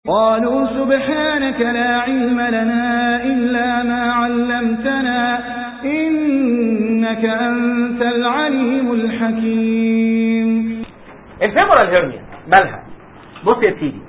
قالوا سبحانك لا علم لنا إلا ما علمتنا إنك أنت العليم الحكيم الفيمورال هيرنيا مالها بص يا سيدي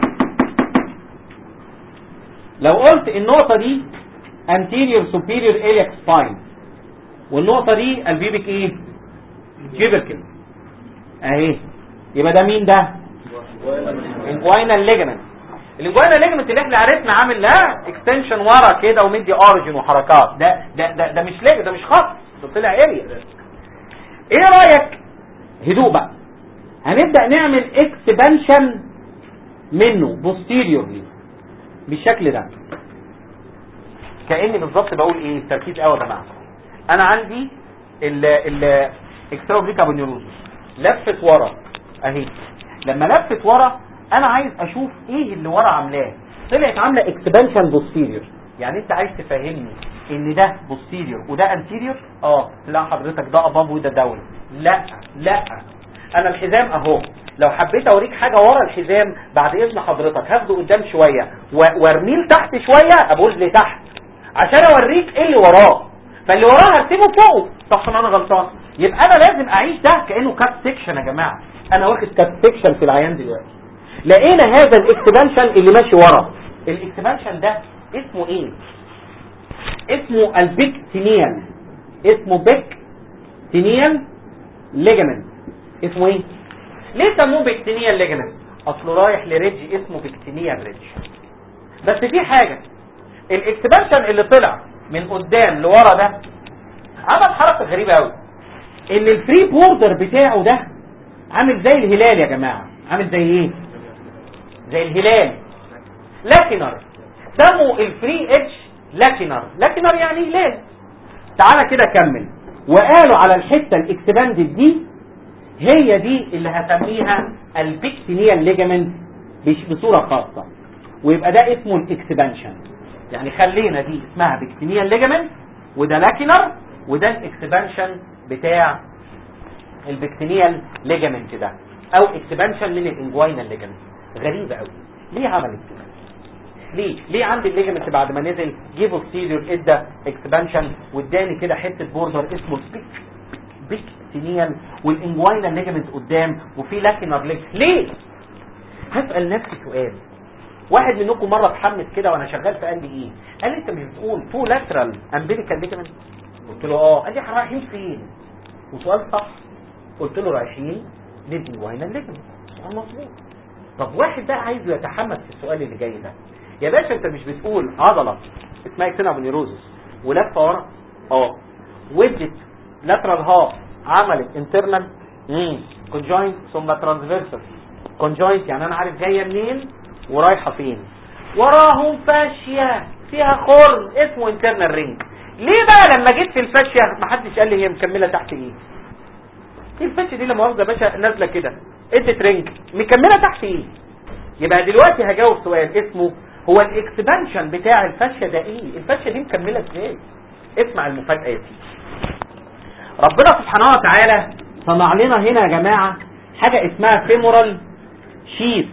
لو قلت النقطة دي anterior superior iliac spine والنقطة دي البيبك ايه tubercle اهي يبقى ده مين ده inguinal ligament الانجوينال ليجمنت اللي احنا عرفنا عامل لا اكستنشن ورا كده ومدي اوريجن وحركات ده ده ده, ده مش ليج ده مش خط ده طلع اريا ايه رايك هدوء بقى هنبدا نعمل اكسبانشن منه بوستيريورلي بالشكل ده كاني بالظبط بقول ايه تركيز قوي يا جماعه انا عندي ال ال اكستراوبليكا بنيولوزس لفت ورا اهي لما لفت ورا انا عايز اشوف ايه اللي ورا عاملاه طلعت عامله اكسبانشن بوستيريور يعني انت عايز تفهمني ان ده بوستيريور وده انتيريور اه لا حضرتك ده اباب وده داون لا لا انا الحزام اهو لو حبيت اوريك حاجه ورا الحزام بعد اذن حضرتك هاخده قدام شويه وارميه لتحت شويه ابوظ لتحت عشان اوريك ايه اللي وراه فاللي وراه هرسمه فوق صح انا غلطان يبقى انا لازم اعيش ده كانه كات سيكشن يا جماعه انا واخد كات سيكشن في العيان دلوقتي لقينا هذا الاكسبانشن اللي ماشي ورا الاكسبانشن ده اسمه ايه اسمه البيكتينيال اسمه بيكتينيال ليجامنت اسمه ايه ليه سموه بيكتينيال ليجامنت اصله رايح لريدج اسمه بيكتينيال ريدج بس في حاجة الاكسبانشن اللي طلع من قدام لورا ده عمل حركة غريبة قوي ان الفري بوردر بتاعه ده عامل زي الهلال يا جماعة عامل زي ايه زي الهلال لاكنر سموا الفري اتش لاكنر لاكنر يعني هلال تعالى كده كمل وقالوا على الحتة الاكسباندد دي هي دي اللي هسميها البيكتينيال ليجامنت بصورة خاصة ويبقى ده اسمه الاكسبانشن يعني خلينا دي اسمها بيكتينيال ليجامنت وده لاكنر وده الاكسبانشن بتاع البيكتينيال ليجامنت ده او اكسبانشن من الانجوينال ليجامنت غريبة قوي ليه عملت كده ليه ليه عندي الليجمنت بعد ما نزل جه بوستيريور ادى اكسبانشن واداني كده حته بوردر اسمه البيك بيك سينيال والانجوينال ليجمنت قدام وفي لاكينر ليج ليه هسال نفسي سؤال واحد منكم مره اتحمس كده وانا شغال فقال لي ايه قال لي انت مش بتقول تو لاترال امبيريكال ليجمنت قلت له اه قال لي احنا رايحين فين وسؤال صح قلت له رايحين للانجوينال ليجمنت سؤال مظبوط طب واحد بقى عايز يتحمس في السؤال اللي جاي ده يا باشا انت مش بتقول عضلة اسمها اكتينابونيروزس ولفة ورا اه ودت لاترال هاف عملت انترنال امم كونجوينت ثم ترانسفيرسال كونجوينت يعني انا عارف جايه منين ورايحه فين وراهم فاشيه فيها خرم اسمه انترنال رينج ليه بقى لما جيت في الفاشيه ما حدش قال لي هي مكمله تحت ايه ايه الفاشيه دي لما واخده يا باشا نازله كده ادت رينج مكمله تحت ايه يبقى دلوقتي هجاوب سؤال اسمه هو الاكسبانشن بتاع الفاشيه ده ايه الفاشيه دي مكمله ازاي اسمع المفاجاه يا سيدي ربنا سبحانه وتعالى صنع لنا هنا يا جماعه حاجه اسمها فيمورال شيث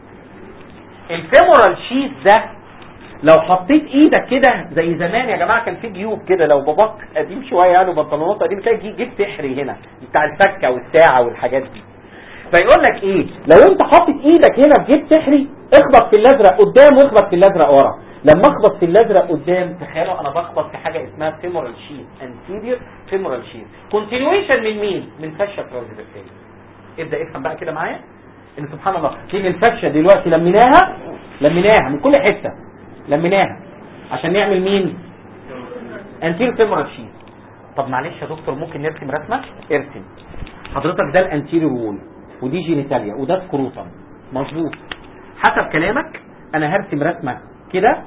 الفيمورال شيث ده لو حطيت ايدك كده زي زمان يا جماعه كان في جيوب كده لو باباك قديم شويه يعني بنطلونات قديم تلاقي جيب سحري هنا بتاع الفكه والساعه والحاجات دي فيقول لك ايه لو انت حاطط ايدك هنا في جيب سحري اخبط في الازرق قدام واخبط في الازرق ورا لما اخبط في الازرق قدام تخيلوا انا بخبط في حاجه اسمها فيمورال شيت انتيريور فيمورال شيت كونتينيويشن من مين من فاشا ترانزفيرسال ابدا افهم بقى كده معايا ان سبحان الله تيجي الفاشا دلوقتي لميناها لميناها من كل حته لميناها عشان نعمل مين انتيريور فيمورال شيت طب معلش يا دكتور ممكن نرسم رسمه ارسم حضرتك ده الانتيريور وول ودي جينيتاليا وده سكروتم مظبوط حسب كلامك انا هرسم رسمه كده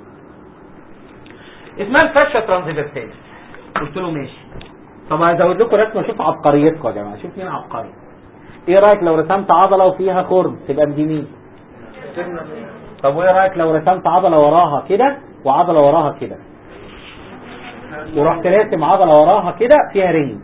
اسمها الفاشا ترانزفيرسال قلت له ماشي طب هزود لكم رسمه اشوف عبقريتكم يا جماعه شوف مين عبقري ايه رايك لو رسمت عضله وفيها خرم تبقى دي مين طب وايه رايك لو رسمت عضله وراها كده وعضله وراها كده ورحت راسم عضله وراها كده فيها رينج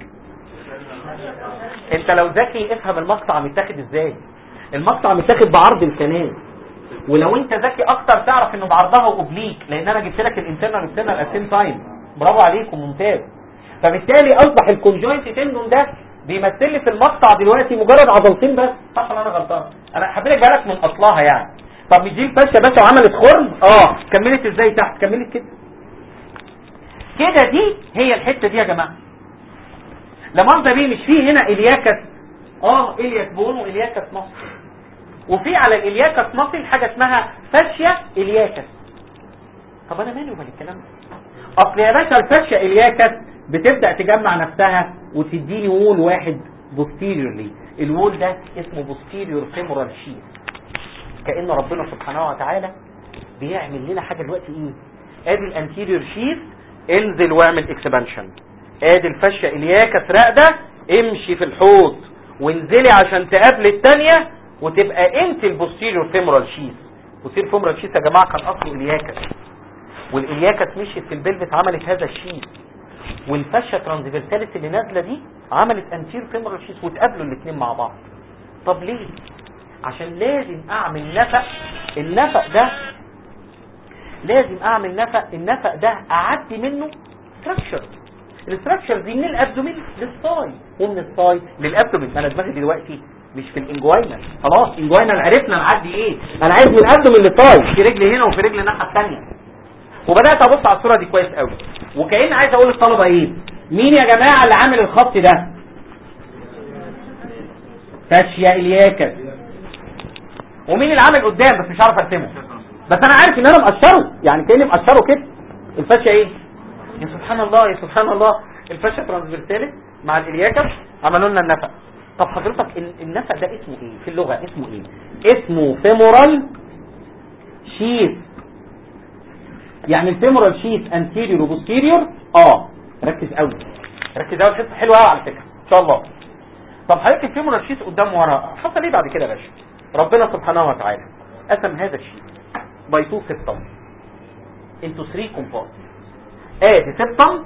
انت لو ذكي افهم المقطع متاخد ازاي المقطع متاخد بعرض الكنال ولو انت ذكي اكتر تعرف انه بعرضها اوبليك لان انا جبت لك الانترنال والانترنال ات تايم برافو عليكم ممتاز فبالتالي اصبح الكونجوينت تندون ده بيمثل لي في المقطع دلوقتي مجرد عضلتين بس صح ولا انا غلطان انا حبيت لك بالك من اصلها يعني طب مش دي الفشه باشا وعملت خرم اه كملت ازاي تحت كملت كده كده دي هي الحته دي يا جماعه لمؤاخذه بيه مش في هنا الياكس اه الياس بون والياكس مصر وفي على الالياكس مصر حاجه اسمها فاشيا الياكس طب انا مالي ومال الكلام ده اصل يا باشا الفاشيا الياكس بتبدا تجمع نفسها وتديني وول واحد بوستيريورلي الوول ده اسمه بوستيريور فيمورال شيث كأن ربنا سبحانه وتعالى بيعمل لنا حاجة دلوقتي ايه ادي الانتيريور شيث انزل واعمل اكسبانشن ادي الفشة الياكس راقدة امشي في الحوض وانزلي عشان تقابل التانية وتبقى انت البوستيريور فيمورال شيث بوستيريور فيمورال شيث يا جماعة كان اصله الياكس والالياكس مشيت في البلبس عملت هذا الشيث والفشة ترانزفيرساليس اللي نازلة دي عملت انتير فيمورال شيث وتقابلوا الاثنين مع بعض طب ليه عشان لازم اعمل نفق النفق ده لازم اعمل نفق النفق ده اعدي منه ستراكشر الستراكشر دي من الابدومين للصاي ومن الصاي للابدومين انا دماغي دلوقتي مش في الانجوينال خلاص انجوينال عرفنا نعدي ايه انا عايز من الابدومين للصاي في رجل هنا وفي رجل الناحيه الثانيه وبدات ابص على الصوره دي كويس قوي وكأن عايز اقول للطلبه ايه مين يا جماعه اللي عامل الخط ده فاشيا الياكس ومين اللي عامل قدام بس مش عارف ارسمه بس انا عارف ان انا مقشره يعني كاني مقشره كده الفاشيا ايه يا سبحان الله يا سبحان الله الفاشيا ترانسفيرساليس مع الالياكس عملوا لنا النفق طب حضرتك ال- النفق ده اسمه ايه في اللغه اسمه ايه اسمه فيمورال شيث يعني الفيمورال شيث انتيريور وبوستيريور اه ركز قوي ركز قوي الحته حلوه قوي على فكره ان شاء الله طب حضرتك الفيمورال شيث قدام ورا حصل ايه بعد كده يا باشا ربنا سبحانه وتعالى قسم هذا الشيء باي تو سيبتم انتو 3 كومبارت ادي سيبتم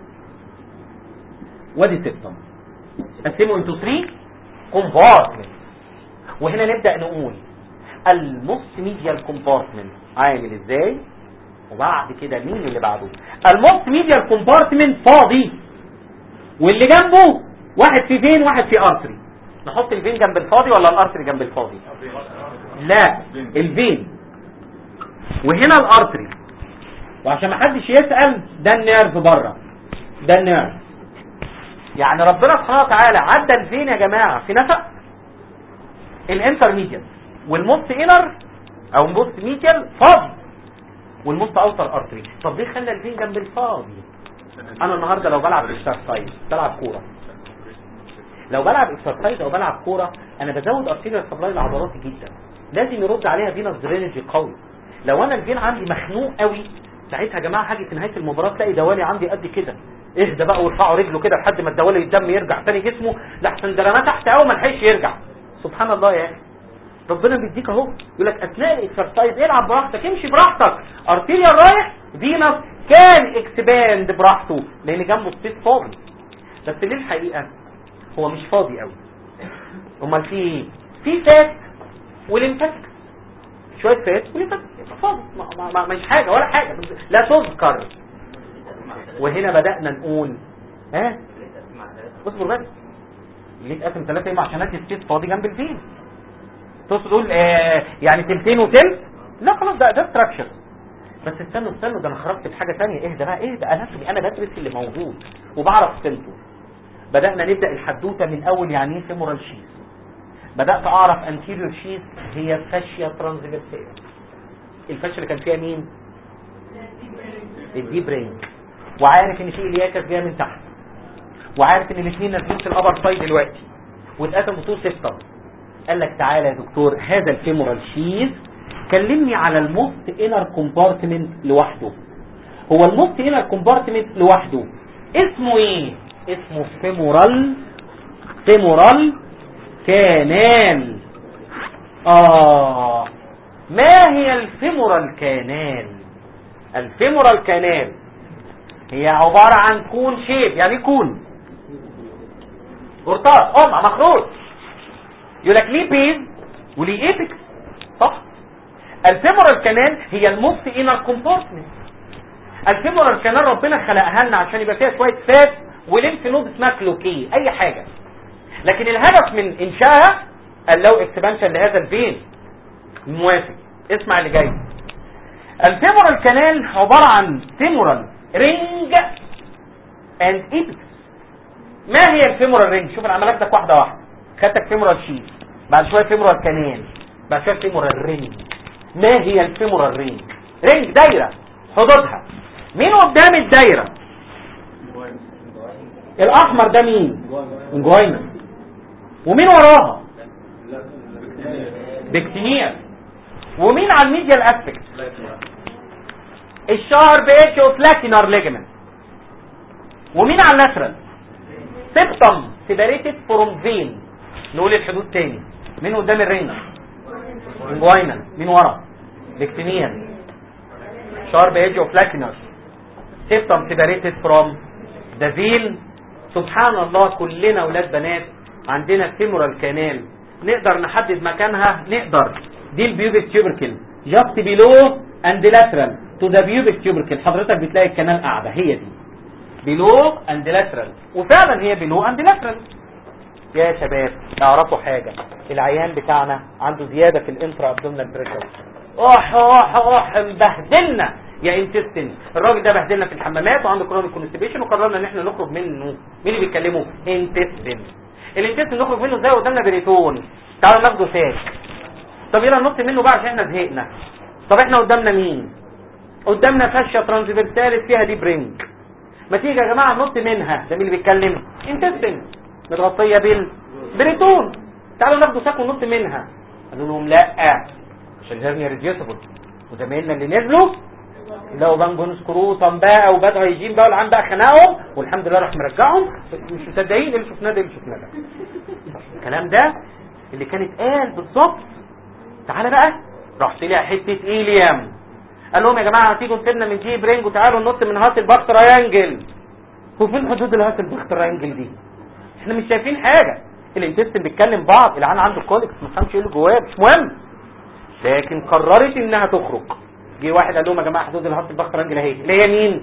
وادي سيبتم قسموا انتو 3 كومبارتمنت وهنا نبدا نقول الموست ميديال كومبارتمنت عامل ازاي وبعد كده مين اللي بعده الموست ميديال كومبارتمنت فاضي واللي جنبه واحد في فين واحد في ارتري نحط الفين جنب الفاضي ولا الارتري جنب الفاضي لا الفين وهنا الارتري وعشان ما حدش يسأل ده النيرف بره ده النيرف يعني ربنا سبحانه وتعالى عدى الفين يا جماعة في نفق الانترميديال والموست انر او الموست ميديال فاضي والموست اوتر ارتري طب ليه خلى الفين جنب الفاضي انا النهارده لو بلعب اكسرسايز بلعب كوره لو بلعب اكسرسايز او بلعب كوره انا بزود ارتيريال سبلاي لعضلاتي جدا لازم يرد عليها فينس درينج قوي لو انا الفين عندي مخنوق قوي ساعتها يا جماعه هاجي في نهايه المباراه تلاقي دوالي عندي قد كده اهدى بقى وارفعوا رجله كده لحد ما الدوالي الدم يرجع تاني جسمه لحسن ده رماه تحت قوي ما لحقش يرجع سبحان الله يا اخي ربنا بيديك اهو يقول لك اثناء الاكسرسايز العب براحتك امشي براحتك ارتيريال رايح فينس كان اكسباند براحته لان جنبه سبيس فاضي بس ليه الحقيقه هو مش فاضي قوي امال في ايه في فات وليمفاتيك شويه فات وليمفاتيك يبقى فاضي ما ما ما مش حاجه ولا حاجه لا تذكر وهنا بدانا نقول ها اصبر بس ليه اتقسم ثلاثه ايه عشان ادي سبيس فاضي جنب الفين تقصد تقول آه يعني تلتين وتلت لا خلاص ده ده ستراكشر بس استنوا استنوا ده انا خرجت في حاجه ثانيه اهدى بقى اهدى اناتومي انا بدرس اللي موجود وبعرف قيمته بدأنا نبدأ الحدوتة من أول يعني ايه فيمورال شيز بدأت أعرف انتيريور شيز هي فاشيا ترانزفيرسية الفاشيا اللي كان فيها مين الدي برين وعارف ان في الياكس جايه من تحت وعارف ان الاثنين نازلين في الابر سايد دلوقتي واتقسموا تو سيستم قال لك تعالى يا دكتور هذا الفيمورال شيز كلمني على الموست انر كومبارتمنت لوحده هو الموست انر كومبارتمنت لوحده اسمه ايه اسمه فيمورال فيمورال كانال اه ما هي الفيمورال كانال الفيمورال كانال هي عبارة عن كون شيب يعني إيه كون قرطاس قمع مخروط يقول لك ليه بيز وليه ايبكس صح الفيمورال كانال هي الموست انر كومبارتمنت الفيمورال كانال ربنا خلقها لنا عشان يبقى فيها شويه فات وليمف نود اسمها كلوكي اي حاجه لكن الهدف من انشائها اللو اكسبانشن لهذا الفين موافق اسمع اللي جاي الفيمورال كانال عباره عن فيمورال رينج اند ايبس ما هي الفيمورال رينج شوف انا عملت لك واحده واحده خدتك فيمورال شيت بعد شويه فيمورال كانال بعد شويه فيمورال رينج ما هي الفيمورال رينج رينج دايره حدودها مين قدام الدايره الاحمر ده مين انجوينا ومين وراها بكتينيا ومين على الميديا الاسبكت الشارب ايدج اوف لاتينار ليجمنت ومين على اللاترال سيبتم سيبريتد فروم فين نقول الحدود تاني مين قدام الرينج انجوينا مين ورا بكتينيا شارب ايدج اوف لاتينار سيبتم سيبريتد فروم ذا فين سبحان الله كلنا ولاد بنات عندنا فيمورال كانال نقدر نحدد مكانها نقدر دي البيوبك تيوبركل جاست بيلو اند لاترال تو ذا بيوبك تيوبركل حضرتك بتلاقي الكنال قاعده هي دي بيلو اند لاترال وفعلا هي بيلو اند لاترال يا شباب اعرفوا حاجه العيان بتاعنا عنده زياده في الانترا ابدومينال بريشر اح اح اح مبهدلنا يا انتستين الراجل ده بهدلنا في الحمامات وعنده كرونيك كونستيبيشن وقررنا ان احنا نخرج منه مين اللي بيتكلموا انتستين الانتستين نخرج منه ازاي قدامنا بريتون تعالوا ناخده ساك طب يلا ننط منه بقى عشان احنا زهقنا طب احنا قدامنا مين قدامنا فاشيا ترانسفيرساليس فيها دي برينج ما تيجي يا جماعه ننط منها ده مين اللي بيتكلم انتستين متغطيه بالبريتون تعالوا ناخده ساك وننط منها قالوا لهم لا عشان الهرنيا ريديوسبل وزمايلنا اللي نزلوا لو بانجون سكروتم بقى وبدأوا هيجين بقى والعام بقى خناقهم والحمد لله راح مرجعهم مش مصدقين اللي شفناه ده اللي شفناه ده الكلام ده اللي كان اتقال بالظبط تعالى بقى رحت لي حته ايليام قال لهم يا جماعه تيجوا نسيبنا من جي برينج وتعالوا ننط من هات الباك تراينجل وفين حدود الهات الباك تراينجل دي احنا مش شايفين حاجه الانتستين بيتكلم بعض العيان عنده كوليكس ما فهمش ايه اللي جواه مش مهم لكن قررت انها تخرج جه واحد قال لهم يا جماعه حدود الهارت الباك ترانجل اهي اللي هي مين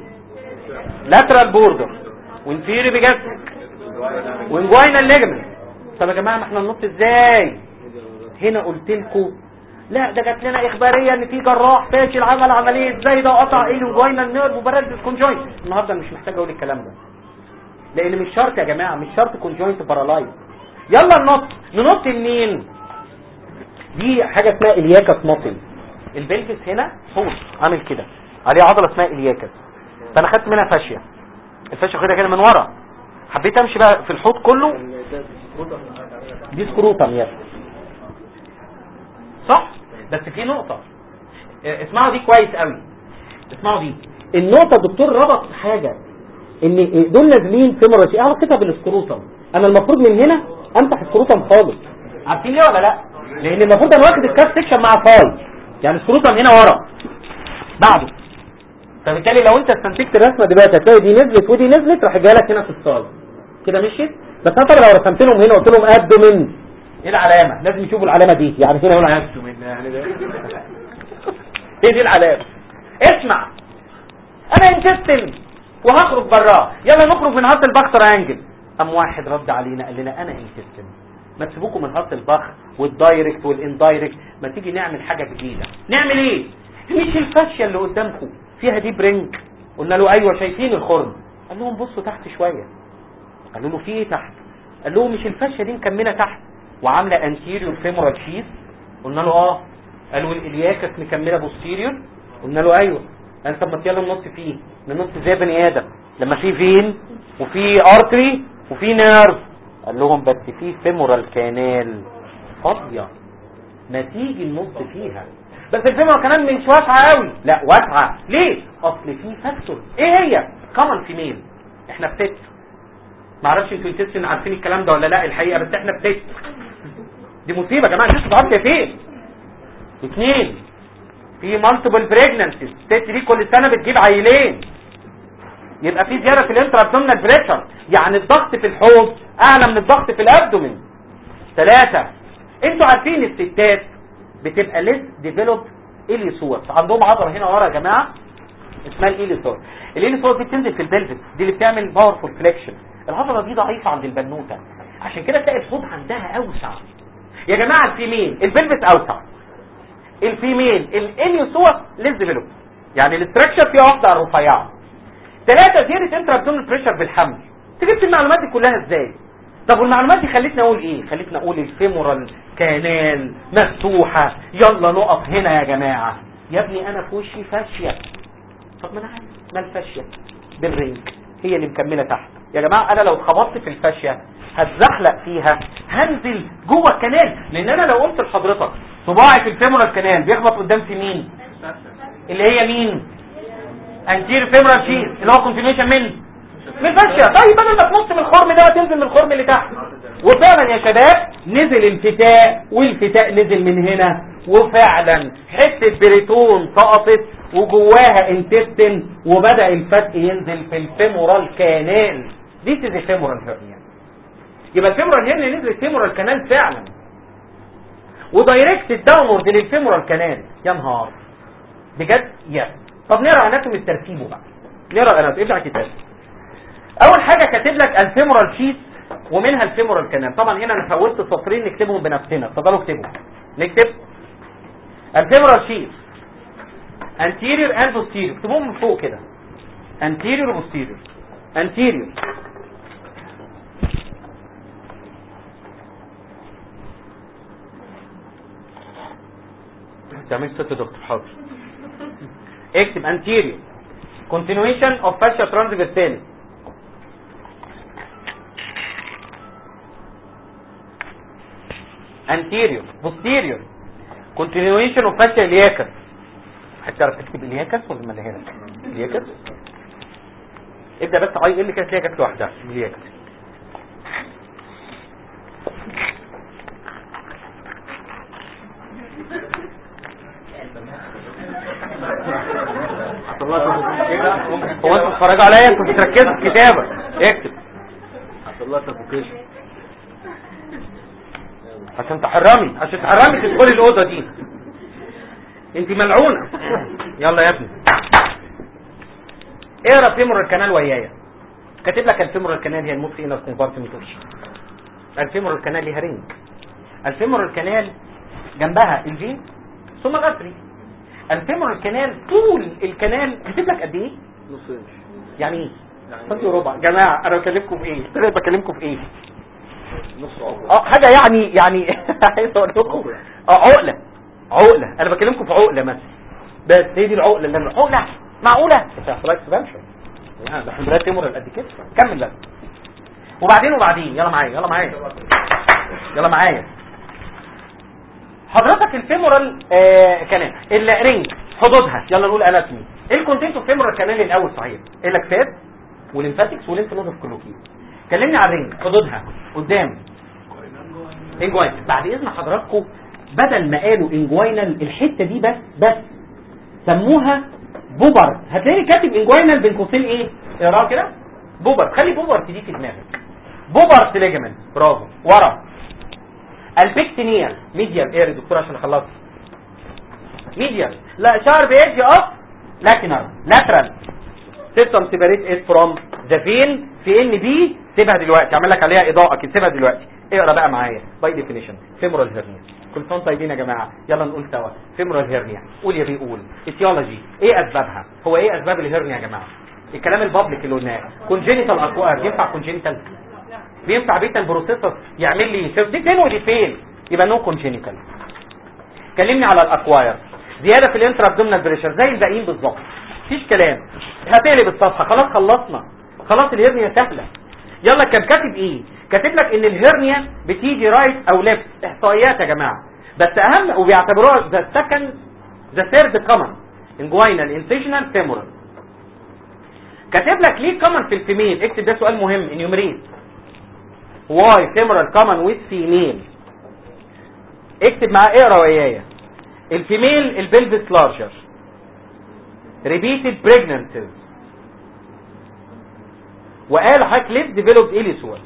لاترال بوردر وانفيري بيجاستريك وانجوينال ليجمنت طب يا جماعه ما احنا ننط ازاي هنا قلت لكم لا ده جات لنا اخباريه ان في جراح فاشل عمل عمليه ازاي ده قطع ايه الانجوينال نيرف وبرد كونجوينت النهارده أنا مش محتاج اقول الكلام ده لان مش شرط يا جماعه مش شرط كونجوينت بارالايز يلا ننط ننط منين دي حاجه اسمها الياكس ماسل البلفس هنا حوض عامل كده عليه عضله اسمها الياكس فانا خدت منها فاشيه الفاشيه خدها كده من ورا حبيت امشي بقى في الحوض كله دي سكروتم يا صح بس في نقطه اه، اسمعوا دي كويس قوي اسمعوا دي النقطه الدكتور ربط حاجه ان دول نازلين في مرتين ايه علاقتها بالسكروتم انا المفروض من هنا امسح السكروتم خالص عارفين ليه ولا لا لان المفروض انا واخد الكاف سكشن مع فاي يعني السكروتم هنا ورا بعده فبالتالي لو انت استنتجت الرسمه دلوقتي هتلاقي دي نزلت ودي نزلت راح جايه لك هنا في الصاج كده مشيت بس انت لو رسمت لهم هنا قلت لهم ابدومين ايه العلامه لازم يشوفوا العلامه دي يعني هنا يقول ابدومين يعني ده ايه دي العلامه اسمع انا انتستن وهخرج براه يلا نخرج من هارت الباك انجل قام واحد رد علينا قال لنا انا انتستن ما تسيبوكم من هارت البخ والدايركت والاندايركت ما تيجي نعمل حاجه جديده نعمل ايه مش الفاشيه اللي قدامكم فيها دي برينج قلنا له ايوه شايفين الخرم قال لهم بصوا تحت شويه قالوا له في ايه تحت قال لهم مش الفاشيه دي مكمله تحت وعامله انتيريور فيمورال شيث قلنا له اه قالوا الالياكس مكمله بوستيريور قلنا له ايوه قال طب ما يلا ننط فيه ننط زي بني ادم لما في فين وفي ارتري وفي نيرف قال لهم بس في فيمورال كانال فاضيه ما تيجي ننط فيها بس الفيمورال كانال مش واسعه قوي لا واسعه ليه اصل في فاكتور ايه هي كومن في ميل احنا في ست معرفش انتوا انتوا عارفين الكلام ده ولا لا الحقيقه بس احنا في ست دي مصيبه يا جماعه الناس بتعرف فين اثنين في مالتيبل بريجنانسيز الست دي كل سنه بتجيب عيلين يبقى في زياده في الانترا ابدومينال بريشر يعني الضغط في الحوض اعلى من الضغط في الابدومين ثلاثة انتوا عارفين الستات بتبقى ليس ديفلوب اليسوس عندهم عضله هنا ورا يا جماعه اسمها الاليسوس الاليسوس دي بتنزل في البلفس دي اللي بتعمل باورفول فليكشن العضله دي ضعيفه عند البنوته عشان كده تلاقي الحوض عندها اوسع يا جماعه الفيميل البلفس اوسع الفيميل الاليوسوس ليز ديفلوب يعني الاستراكشر فيها واحده رفيعه ثلاثه زياده انترا ابدومينال بريشر بالحمل تجيب المعلومات دي كلها ازاي طب والمعلومات دي خلتني اقول ايه خلتني اقول الفيمورال كانال مفتوحه يلا نقف هنا يا جماعه يا ابني انا في وشي فاشيه طب ما انا عارف ما الفاشيه بالرينج هي اللي مكمله تحت يا جماعه انا لو اتخبطت في الفاشيه هتزحلق فيها هنزل جوه الكنال لان انا لو قلت لحضرتك صباعي في الفيمورال كانال بيخبط قدام في مين اللي هي مين انتير فيمورال شيز اللي هو كونتينيوشن من من الفاشيه طيب بدل ما تنط من الخرم ده تنزل من الخرم اللي تحت وفعلا يا شباب نزل الفتاء والفتاء نزل من هنا وفعلا حته بريتون سقطت وجواها انتستن وبدا الفتق ينزل في الفيمورال كانال دي از فيمورال هيرنيا يبقى الفيمورال هيرنيا نزل الفيمورال كانال فعلا ودايركت داونورد للفيمورال كانال يا نهار بجد يا طب نقرا اناتومي ترتيبه بقى نقرا اناتومي ارجع كتاب اول حاجه كاتب لك الفيمورال شيت ومنها الفيمورال كانال طبعا هنا انا فوتت سطرين نكتبهم بنفسنا اتفضلوا اكتبوا نكتب الفيمورال شيت anterior and posterior اكتبوهم من فوق كده anterior و posterior anterior تعمل ست دكتور حاضر اكتب anterior continuation of fascia transversalis anterior posterior continuation of fascia iliacus هتعرف تكتب الياكس ولا ما هنا الياكس ابدا بس اي اللي كانت ليها جت لوحدها الياكس هو انتوا بتتفرجوا عليا انتوا بتركزوا في الكتابه اكتب حصل لها سفوكيشن عشان تحرمي عشان تحرمي تدخلي الاوضه دي انت ملعونه يلا يا ابني اقرا فيمورال كانال ويايا كاتب لك الفيمورال كانال هي الموت انر كومبارتمنت الفيمورال كانال ليها رينج الفيمورال كانال جنبها الفين ثم الارتري الفيمورال كانال طول الكانال كاتب لك قد ايه نص انش يعني ايه سنتي وربع جماعه انا بكلمكم في ايه انا بكلمكم في ايه نص عقل اه حاجه يعني يعني عايز اقول لكم اه عقله عقله انا بكلمكم في عقله مثلا بس هي دي العقله اللي انا عقله معقوله بس هيحصل لك اكسبانشن يعني ده احنا دلوقتي تيمور قد كده كمل بقى وبعدين وبعدين يلا معايا يلا معايا يلا معايا حضرتك الفيمورال آه كانال الرينج حدودها يلا نقول اناتومي ايه الكونتنت اوف فيمورال كانال الاول صحيح الاكسات والليمفاتكس والليمف نود اوف كلوكي كلمني عن الرينج حدودها قدام انجوين بعد اذن حضراتكم بدل ما قالوا انجوينال الحته دي بس بس سموها بوبر هتلاقي كاتب انجوينال بين قوسين ايه اقراها كده بوبر خلي بوبر دي في دماغك بوبر ليجمنت برافو ورا البكتينيال ميديال ايه يا دكتور عشان اخلص ميديال لا شارب ايدج اوف لاكينر لاترال سيستم سيبريت ات فروم ذا فين في ان بي سيبها دلوقتي اعمل لك عليها اضاءه كده سيبها دلوقتي اقرا بقى معايا باي ديفينيشن فيمورال هيرنيا كل سنه وانتم طيبين يا جماعه يلا نقول سوا فيمورال هيرنيا قول يا بيقول ايتيولوجي ايه اسبابها هو ايه اسباب الهيرنيا يا جماعه الكلام البابليك اللي قلناه كونجينيتال اكوار ينفع كونجينيتال بينفع بيتا بروسيسور يعمل لي دي فين ودي فين يبقى نو كونجينيتال كلمني على الاكواير زياده في الانترا ابدومينال بريشر زي الباقيين بالظبط مفيش كلام هتقلب الصفحه خلاص خلصنا خلاص الهرنيا سهله يلا كان كاتب ايه كاتب لك ان الهرنيا بتيجي رايت او ليفت احصائيات يا جماعه بس اهم وبيعتبروها ذا سكند ذا ثيرد كومن انجوينال انسيشنال فيمورال كاتب لك ليه كومن في الفيميل اكتب ده سؤال مهم انيومريت واي فيمورال كومن ويز فيميل اكتب معاه اقرا ويايا الفيميل البلفس لارجر repeated pregnancies وقال حضرتك ليه ديفلوبد اليسوس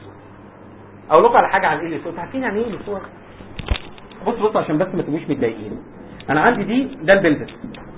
اقول لكم على حاجه عن اليسوس عارفين يعني ايه اليسوس بص بص عشان بس ما تبقوش متضايقين انا عندي دي ده البلفس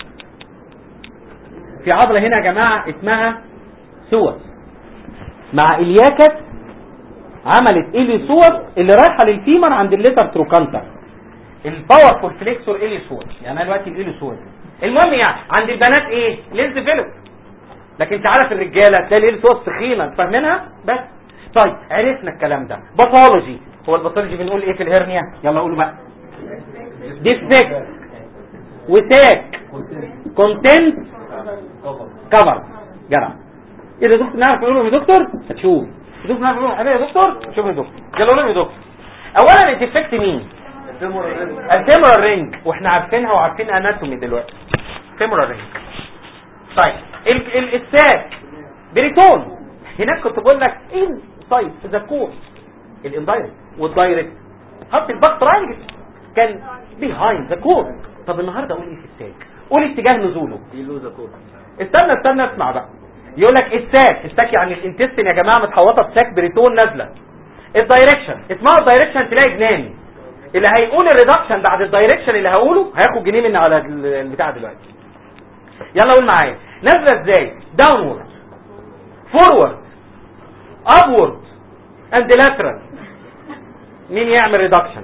في عضله هنا يا جماعه اسمها سوس مع الياكس عملت الي سوس اللي رايحه للفيمر عند الليتر تروكانتر الباورفول فليكسور الي سوس يعني انا دلوقتي الالي سوس المهم يعني عند البنات ايه لينز فيلم لكن انت عارف الرجاله تلاقي الالي سوس تخينه فاهمينها بس طيب عرفنا الكلام ده باثولوجي هو الباثولوجي بنقول ايه في الهرنيا يلا قولوا بقى ديفكت وتاك كونتنت كفر جدع ايه ده يا دكتور نعرف نقول يا دكتور هتشوف يا دكتور نعرف نقول يا دكتور شوف يا دكتور يلا قول يا دكتور اولا الديفكت مين الفيمورال رينج واحنا عارفينها وعارفين اناتومي دلوقتي فيمورال رينج طيب ال ال الساك بريتون هناك كنت بقول لك ايه طيب ذا كور الاندايركت والدايركت حط الباك تراينجل كان بيهايند ذا كور طب النهارده اقول ايه في الساك قول اتجاه نزوله يلو ذا كور استنى استنى اسمع بقى يقول لك الساك الساك يعني الانتستين يا جماعه متحوطه بساك بريتون نازله الدايركشن اسمعوا الدايركشن تلاقي جنان اللي هيقول الريدكشن بعد الدايركشن اللي هقوله هياخد جنيه من على ال- البتاع دلوقتي يلا قول معايا نازله ازاي داونورد فورورد ابورد اند لاترال مين يعمل ريدكشن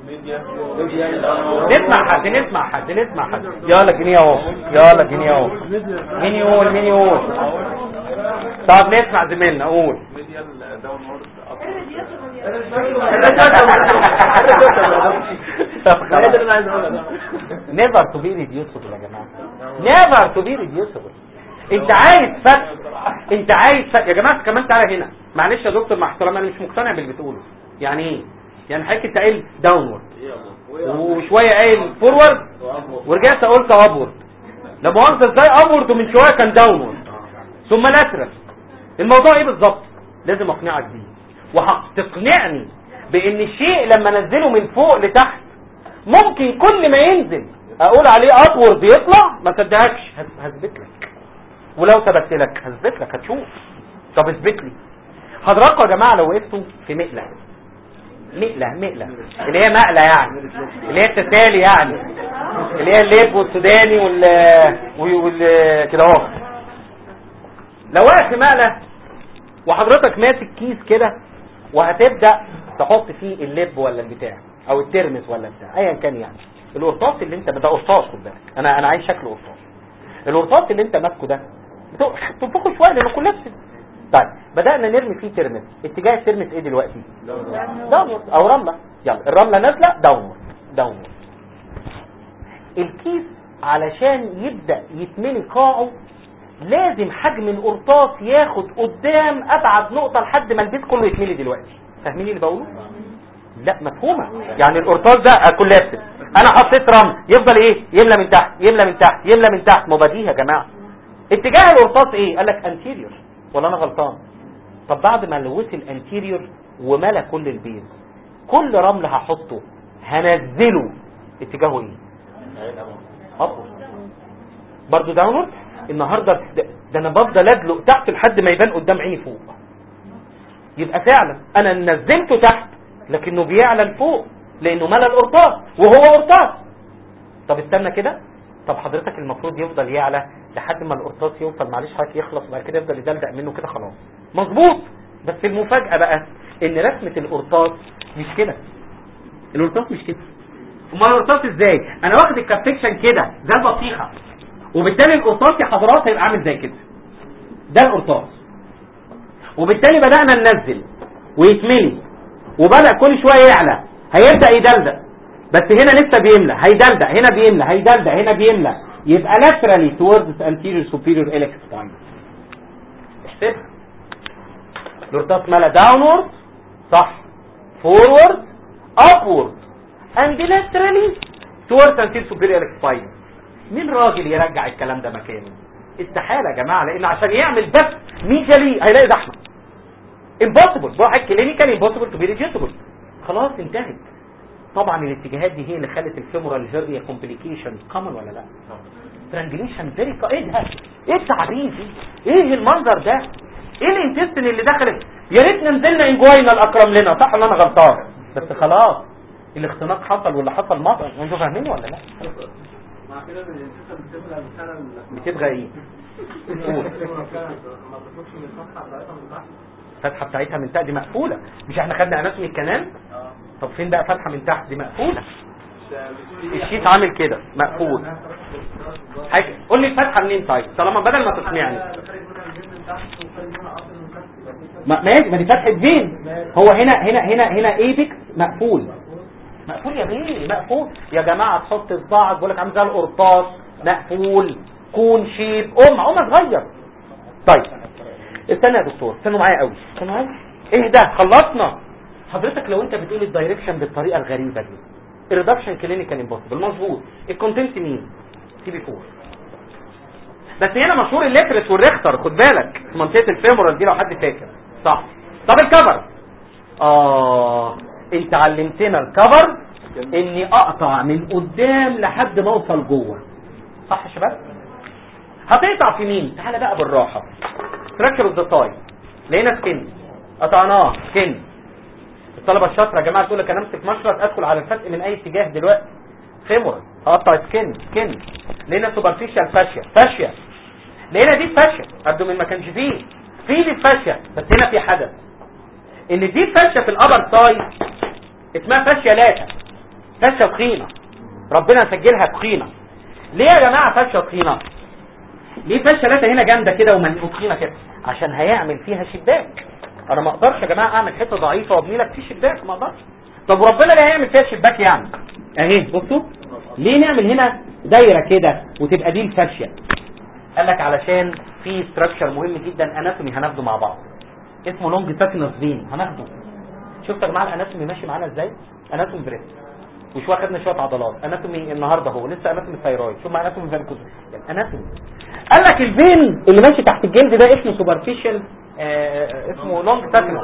نسمع حد نسمع حد نسمع حد يلا جنيه اهو يلا جنيه اهو مين يقول مين يقول طب نسمع زميلنا قول نيفر تو بي ريديوسبل يا جماعه نيفر تو بي ريديوسبل انت عايز فتح انت عايز فتح يا جماعه كمان تعالى هنا معلش يا دكتور مع احترامي انا مش مقتنع باللي بتقوله يعني ايه يعني حضرتك انت قايل داونورد وشويه قايل فورورد ورجعت قلت ابورد لا مؤاخذه ازاي ابورد ومن شويه كان داونورد ثم لاترال الموضوع ايه بالظبط لازم اقنعك بيه وهتقنعني بان الشيء لما انزله من فوق لتحت ممكن كل ما ينزل اقول عليه ابورد يطلع ما صدقكش هث- هثبت لك ولو ثبت لك هثبت لك هتشوف طب اثبت لي حضراتكم يا جماعه لو وقفتوا في مقله مقله مقله اللي هي مقله يعني اللي هي التسالي يعني اللي هي الليب والسوداني وال وال كده اهو لو واقف في مقله وحضرتك ماسك كيس كده وهتبدا تحط فيه اللب ولا البتاع او الترمس ولا بتاع ايا كان يعني القرطاس اللي انت ده قرطاس خد بالك انا انا عايز شكل قرطاس القرطاس اللي انت ماسكه ده بتق- تنفخه شويه لانه كلها بس طيب بدانا نرمي فيه ترمس اتجاه الترمس ايه دلوقتي داونورد او رمله يلا الرمله نازله داونورد داونورد الكيس علشان يبدا يتملي قاعه لازم حجم القرطاس ياخد قدام ابعد نقطه لحد ما البيت كله يتملي دلوقتي فاهمين اللي بقوله لا مفهومه يعني القرطاس ده كولابس انا حطيت رمل يفضل ايه يملى من تحت يملى من تحت يملى من تحت مباديه يا جماعه اتجاه القرطاس ايه قال لك انتيريور ولا انا غلطان طب بعد ما وصل انتيريور وملى كل البيت كل رمل هحطه هنزله اتجاهه ايه ابورد برضه داونورد النهارده ده, ده انا بفضل ادلق تحت لحد ما يبان قدام عيني فوق يبقى فعلا انا نزلته تحت لكنه بيعلى لفوق لانه ملى القرطاس وهو قرطاس طب استنى كده طب حضرتك المفروض يفضل يعلى لحد ما القرطاس يوصل معلش حضرتك يخلص وبعد كده يفضل يدلدق منه كده خلاص مظبوط بس المفاجاه بقى ان رسمه القرطاس مش كده القرطاس مش كده امال القرطاس ازاي انا واخد الكابتكشن كده زي البطيخه وبالتالي القرطاس يا حضرات هيبقى عامل زي كده ده القرطاس وبالتالي بدأنا ننزل ويتملي وبدأ كل شوية يعلى هيبدأ يدلدق بس هنا لسه بيملى هيدلدق هنا بيملى هيدلدق هنا بيملى يبقى laterally towards anterior superior iliac spine احسبها القرطاس ملى downward صح forward upward and laterally towards anterior superior iliac spine مين راجل يرجع الكلام ده مكانه استحالة يا جماعة لان عشان يعمل بس ميجالي هيلاقي زحمة impossible بروح كلينيكال impossible to be reducible خلاص انتهت طبعا الاتجاهات دي هي اللي خلت الفيمورال هيرنيا كومبليكيشن كومن ولا لا ترانجليشن فيري ايه ده ايه التعريف دي ايه المنظر ده ايه الانتستين اللي دخلت يا ريتنا نزلنا انجوينا الاكرم لنا صح ولا انا غلطان بس خلاص الاختناق حصل ولا حصل مطر انتوا فاهمين ولا لا مع كده الانسان بتبقى بتاع بتبقى ايه قول. ما بتخرجش من الصفحه بتاعتها من تحت الفتحه بتاعتها من تحت دي مقفوله مش احنا خدنا اناتومي الكنال اه طب فين بقى فتحه من تحت دي مقفوله بتقول ايه الشيت عامل كده مقفول حاجه قول لي الفتحه منين طيب طالما بدل ما تقنعني خارج منها الجن من تحت وخارج منها اصل من تحت يبقى دي ما ماشي ما دي فتحه فين هو هنا هنا هنا هنا ايبكس مقفول مقفول يا بيه مقفول يا جماعه تحط صباعك بقول لك عامل زي القرطاس مقفول كون شيب قوم قوم صغير طيب استنى يا دكتور استنوا معايا قوي استنوا معايا اهدى خلصنا حضرتك لو انت بتقول الدايركشن بالطريقه الغريبه دي الريدكشن كلينيكال امبوسيبل مظبوط الكونتنت مين تي بي 4 بس هنا مشهور الليترس والريختر خد بالك في منطقه الفيمورال دي لو حد فاكر صح طب الكفر اه انت علمتنا الكفر اني اقطع من قدام لحد ما اوصل جوه صح يا شباب هتقطع في مين تعالى بقى بالراحه ستراكشر اوف ذا تاي لقينا سكن قطعناه سكن الطلبه الشاطره يا جماعه تقول لك انا امسك مشرط ادخل على الفتق من اي اتجاه دلوقتي فيمورال هقطع سكن سكن لقينا سوبرفيشال فاشيا فاشيا لقينا دي فاشيا ابدومين ما كانش فيه في دي فاشيا بس هنا في حدث ان دي فاشيا في الابر تاي اسمها فاشيا لاتا فاشيا تخينه ربنا سجلها تخينه ليه يا جماعه فاشيا تخينه ليه فاشيا لاتا هنا جامده كده ومن- وتخينه كده عشان هيعمل فيها شباك انا ما اقدرش يا جماعه اعمل حته ضعيفه وابني لك فيه شباك ما اقدرش طب وربنا ليه هيعمل فيها شباك يعني اهي بصوا ليه نعمل هنا دايره كده وتبقى دي الفاشيه قال لك علشان في ستراكشر مهم جدا اناتومي هناخده مع بعض اسمه لونج ساكنس فين هناخده شفتوا يا جماعه الاناتومي ماشي معانا ازاي اناتومي بريس وشويه خدنا شويه عضلات اناتومي النهارده اهو لسه اناتومي ثايرويد شوف مع اناتومي فالكوز اناتومي قال لك الفين اللي ماشي تحت الجلد ده اسمه سوبرفيشال آه اسمه لونج ساكنس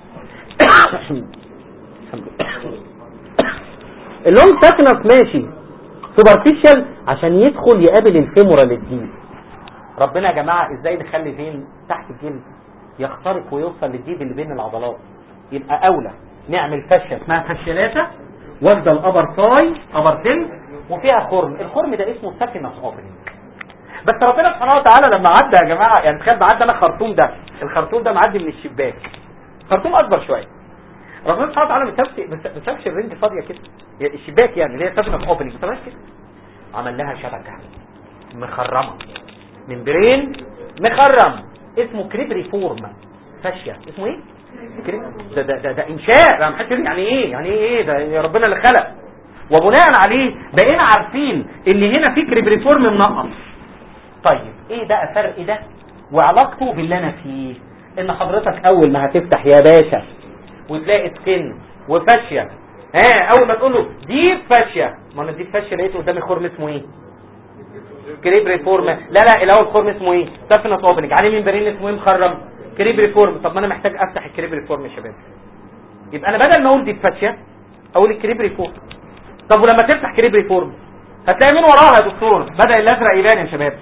اللونج ساكنس ماشي سوبرفيشال عشان يدخل يقابل الفيمورال الديب ربنا يا جماعه ازاي نخلي فين تحت الجلد يخترق ويوصل للديب اللي بين العضلات يبقى اولى نعمل فشه اسمها فشلاته واخده الابر تاي ابر تل وفيها خرم الخرم ده اسمه ساكنس اوبننج بس ربنا سبحانه وتعالى لما عدى يا جماعه يعني تخيل معدي انا خرطوم ده الخرطوم ده معدي من الشباك خرطوم اكبر شويه ربنا سبحانه وتعالى ما سابش ما سابش الرنج فاضيه كده يعني الشباك يعني اللي هي ساكنس اوبننج ما سابهاش كده عمل لها شبكه مخرمه ممبرين مخرم اسمه كريب ريفورم فاشيا اسمه ايه كريب ده ده ده, ده انشاء ده محدش يعني ايه يعني ايه ده يا ربنا اللي خلق وبناء عليه بقينا عارفين ان هنا في كريب ريفورم منقص طيب ايه بقى فرق ده وعلاقته باللي انا فيه ان حضرتك اول ما هتفتح يا باشا وتلاقي سكن وفاشيا ها اول ما تقول له دي فاشيا ما انا دي فاشيا لقيت قدامي خرم اسمه ايه كريب ريفورم لا لا الاول خرم اسمه ايه سفنة اوبننج عليه ممبرين اسمه ايه مخرم كريب ريفورم طب ما انا محتاج افتح الكريب ريفورم يا شباب يبقى انا بدل ما اقول دي فاشيا اقول الكريب ريفورم طب ولما تفتح كريب ريفورم هتلاقي مين وراها يا دكتور بدا الازرق يبان يا شباب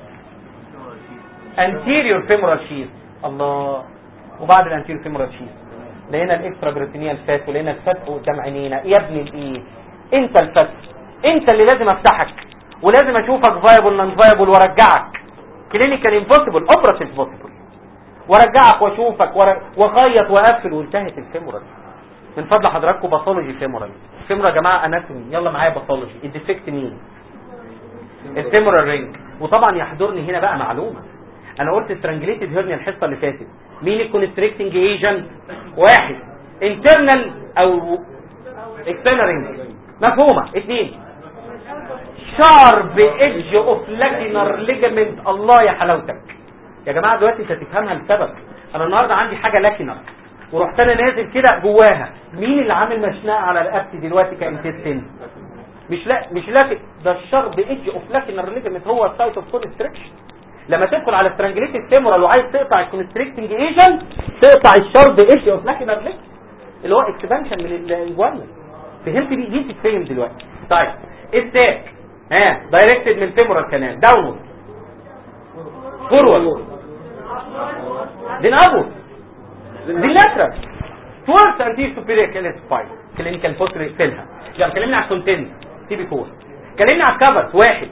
anterior femoral sheath الله وبعد الانتيريور femoral sheath لقينا الاكسترا بريتينيال فات ولقينا الفتق قدام عينينا يا ابني الايه انت الفتق انت اللي لازم افتحك ولازم اشوفك فايبل نون فايبل وارجعك كلينيكال امبوسيبل اوبراتيف بوسيبل وارجعك واشوفك ور- واخيط واقفل وانتهت الفيمورال من فضل حضراتكم باثولوجي فيمورال فيمورال يا جماعه اناتومي يلا معايا باثولوجي الديفكت مين الفيمورال رينج وطبعا يحضرني هنا بقى معلومه انا قلت سترانجليتد هيرنيا الحصه اللي فاتت مين الكونستريكتنج ايجنت واحد انترنال او اكسترنال رينج مفهومه اثنين شارب ايدج اوف لاكينر ليجامنت الله يا حلاوتك يا جماعه دلوقتي انت تفهمها لسبب انا النهارده عندي حاجه لاكينر ورحت انا نازل كده جواها مين اللي عامل مشنقه على رقبتي دلوقتي كانتستين مش لا مش لاكن ده الشرب ايدج اوف لاكينر ليجامنت هو السايت اوف كونستريكشن لما تدخل على سترانجليتد فيمورال وعايز تقطع الكونستريكتنج ايجنت تقطع الشرب ايدج اوف لاكينر ليجامنت اللي هو اكسبانشن من الانجوانا فهمت دي دي تتفهم دلوقتي طيب الساك ها دايركتد من فيمورال كانال داونورد فورورد دي ابورد دي لاترال towards anterior superior calyx spine كلينيكال بوستر اقفلها يلا كلمنا على الكونتنت سي بي 4 كلمنا على الكفر واحد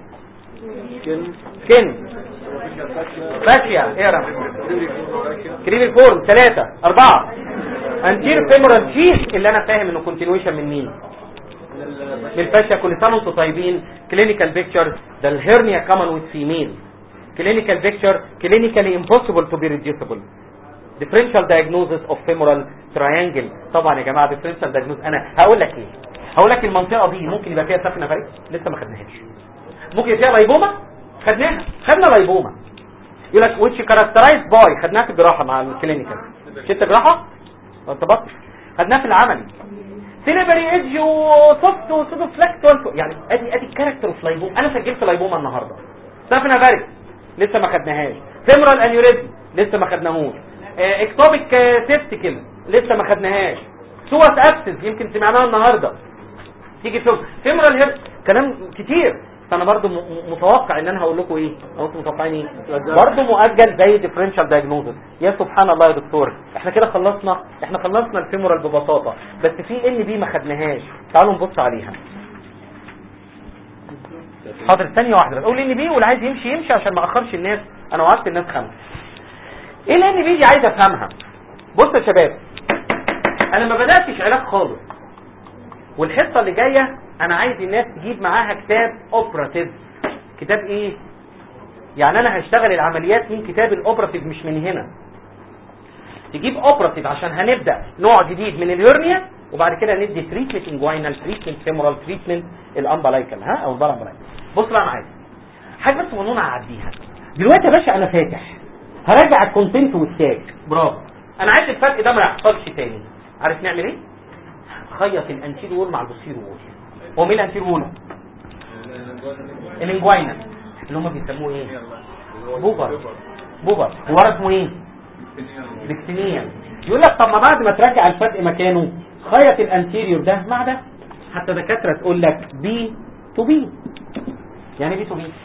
سكن فاشيا اقرا كريمي فورم ثلاثة أربعة انتير فيمورال شيث اللي انا فاهم انه كونتينيويشن من مين من الفاشيا كل سنه وانتم طيبين كلينيكال بيكتشر ده الهرنيا كمان وذ فيميل كلينيكال بيكتشر كلينيكالي امبوسيبل تو بي ريديوسبل differential diagnosis of femoral triangle طبعا يا جماعه differential diagnosis انا هقول لك ايه هقول لك المنطقه دي ممكن يبقى فيها سفنه فريق لسه ما خدناهاش ممكن يبقى فيها لايبوما خدناها خدنا لايبوما يقول لك which characterized by خدناها في الجراحه مع الكلينيكال شفت جراحه انت بطل خدناها في العملي سيليبري ايدج وسوفت وسودو فلكت يعني ادي ادي الكاركتر اوف لايبوما انا سجلت لايبوما النهارده سفنه فريق لسه ما خدناهاش فيمورال انيوريزم لسه ما خدناهوش اكتوبيك سيفتيكل لسه ما خدناهاش سوس ابسس يمكن سمعناها النهارده تيجي تشوف فيمورال هير كلام كتير فانا برضو م- م- متوقع ان انا هقول لكم ايه او انتم متوقعين ايه برضو مؤجل زي ديفرنشال دايجنوزس يا سبحان الله يا دكتور احنا كده خلصنا احنا خلصنا الفيمورال ببساطه بس في ان بي ما خدناهاش تعالوا نبص عليها حاضر ثانيه واحده اقول ان بي واللي عايز يمشي يمشي عشان ما اخرش الناس انا وعدت الناس خمسه ايه الان بي دي عايز افهمها بص يا شباب انا ما بداتش علاج خالص والحصه اللي جايه انا عايز الناس تجيب معاها كتاب اوبراتيف كتاب ايه يعني انا هشتغل العمليات من كتاب الاوبراتيف مش من هنا تجيب اوبراتيف عشان هنبدا نوع جديد من الهرنيا وبعد كده ندي تريتمنت انجوينال تريتمنت فيمورال تريتمنت الامبلايكال ها او البارامبلايكال بص بقى معايا حاجه بس قانون اعديها دلوقتي يا باشا انا فاتح هراجع الكونتنت والتاج برافو انا عايز الفرق ده ما يحصلش تاني عارف نعمل ايه خيط الانتير وول مع البوستير وول هو مين الانتير وول الانجوينال اللي هم بيسموه ايه بوبر بوبر وورا اسمه ايه بكتينيا يقول لك طب ما بعد ما ترجع الفتق مكانه خيط الانتيريور ده مع ده حتى دكاتره تقول لك بي تو بي يعني بي تو بي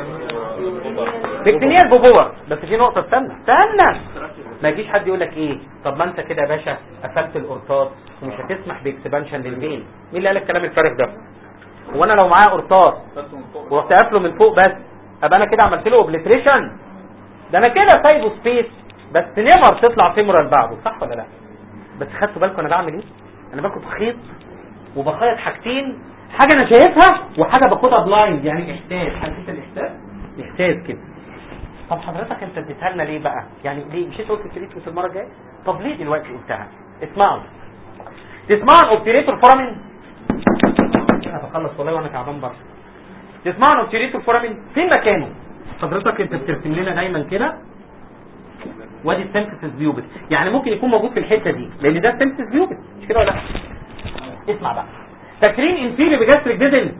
بكتينيا بوبور بس في نقطه استنى استنى ما يجيش حد يقول لك ايه طب ما انت كده يا باشا قفلت القرطاس ومش هتسمح باكسبانشن للفين مين اللي قال الكلام الفارغ ده هو انا لو معايا قرطاس ورحت قافله من فوق بس ابقى انا كده عملت له اوبليتريشن ده انا كده سايبه سبيس بس نيفر تطلع فيمورال بعده صح ولا لا بس خدتوا بالكم انا بعمل ايه انا باخد خيط وبخيط حاجتين حاجه انا شايفها وحاجه باخدها بلايند يعني احساس حسيت الاحساس احساس كده طب حضرتك انت اديتها لنا ليه بقى يعني ليه مش انت قلت التريتمنت المره الجايه طب ليه دلوقتي قلتها اسمعوا تسمعوا الاوبتريتور فورامين انا بخلص والله وانا تعبان برضه تسمعوا الاوبتريتور فورامين فين مكانه حضرتك انت بترسم لنا دايما كده وادي السيمفيسيس بيوبس يعني ممكن يكون موجود في الحته دي لان ده السيمفيسيس بيوبس مش كده ولا لا اسمع بقى فاكرين انفيري بجاستريك ديزل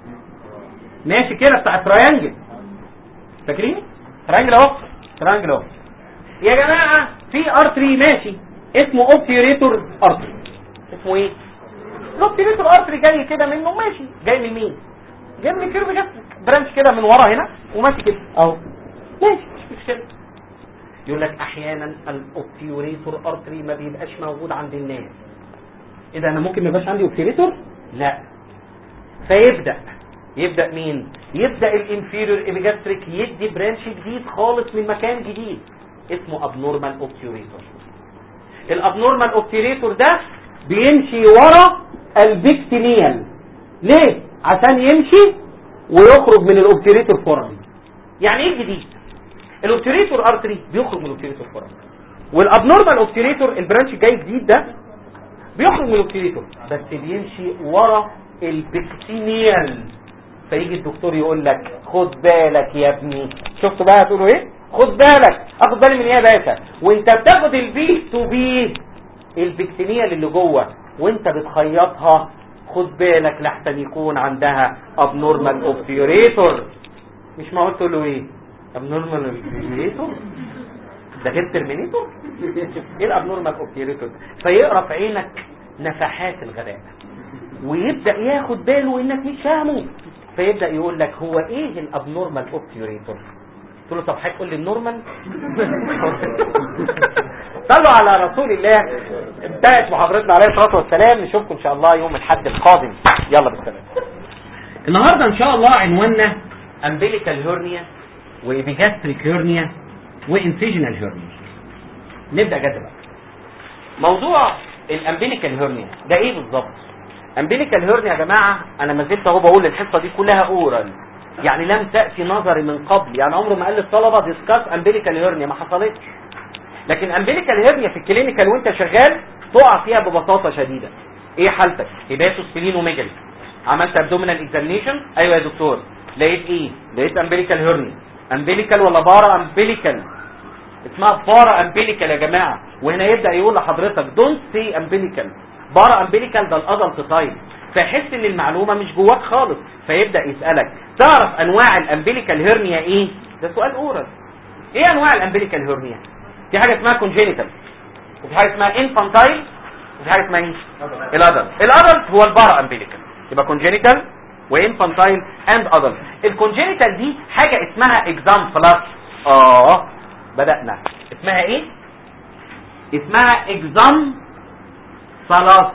ماشي كده بتاع التراينجل فاكرين تراينجل اهو تراينجل اهو يا جماعه في ارتري ماشي اسمه اوبتيريتور ارتري اسمه ايه الاوبتيريتور ارتري جاي كده منه ماشي جاي من مين جاي من الكيرف جاستريك برانش كده من ورا هنا وماشي كده اهو ماشي مش مشكله يقول لك احيانا الاوبتيوريتور ارتري ما بيبقاش موجود عند الناس اذا انا ممكن ما يبقاش عندي اوبتيوريتور لا فيبدا يبدا مين يبدا الانفيريور ايبيجاستريك يدي برانش جديد خالص من مكان جديد اسمه ابنورمال اوبتيوريتور الابنورمال اوبتيوريتور ده بيمشي ورا البكتينيال ليه عشان يمشي ويخرج من الاوبتيوريتور فورم يعني ايه الجديد الاوبتيريتور ارتري بيخرج من الاوبتيريتور فورم والابنورمال اوبتيريتور البرانش الجاي جديد ده بيخرج من الاوبتيريتور بس بيمشي ورا البكتينيال فيجي الدكتور يقول لك خد بالك يا ابني شفتوا بقى هتقولوا ايه خد بالك اخد بالي من ايه يا باشا وانت بتاخد البي تو بي البكتينيال اللي جوه وانت بتخيطها خد بالك لحسن يكون عندها ابنورمال اوبتيريتور مش معقول تقول له ايه ابنورمال اوبتيريتور ده غير ترمينيتور ايه الابنورمال اوبتيريتور فيقرا في عينك نفحات الغباء ويبدا ياخد باله انك مش فاهمه فيبدا يقول لك هو ايه الابنورمال اوبتيريتور قلت له طب حضرتك قول لي النورمال صلوا على رسول الله انتهت محاضرتنا عليه الصلاه والسلام نشوفكم ان شاء الله يوم الاحد القادم يلا بالسلامه النهارده ان شاء الله عنواننا امبليكال هيرنيا وابيجاستريك هيرنيا وانسيجنال هيرنيا نبدا جد بقى موضوع الامبليكال هيرنيا ده ايه بالظبط امبليكال هيرنيا يا جماعه انا ما زلت اهو بقول الحصه دي كلها اورال يعني لم تاتي نظري من قبل يعني عمره ما قال للطلبه ديسكاس امبليكال هيرنيا ما حصلتش لكن امبليكال هيرنيا في الكلينيكال وانت شغال تقع فيها ببساطه شديده ايه حالتك هيباتوس سبلينوميجالي عملت ابدومينال اكزامينيشن ايوه يا دكتور لقيت ايه لقيت امبليكال هيرنيا امبليكال ولا بارا امبليكال اسمها بارا امبليكال يا جماعه وهنا يبدا يقول لحضرتك دونت سي امبليكال بارا امبليكال ده الادلت تايب فيحس ان المعلومه مش جواك خالص فيبدا يسالك تعرف انواع الامبليكال هيرنيا ايه ده سؤال اورال ايه انواع الامبليكال هيرنيا في حاجه اسمها كونجينيتال وفي حاجه اسمها انفانتايل وفي حاجه اسمها ايه الادلت الادلت هو البارا امبليكال يبقى كونجينيتال وانفانتايل اند ادلت الكونجينيتال دي حاجه اسمها اكزامبلس اه بدانا اسمها ايه اسمها اكزام صلاة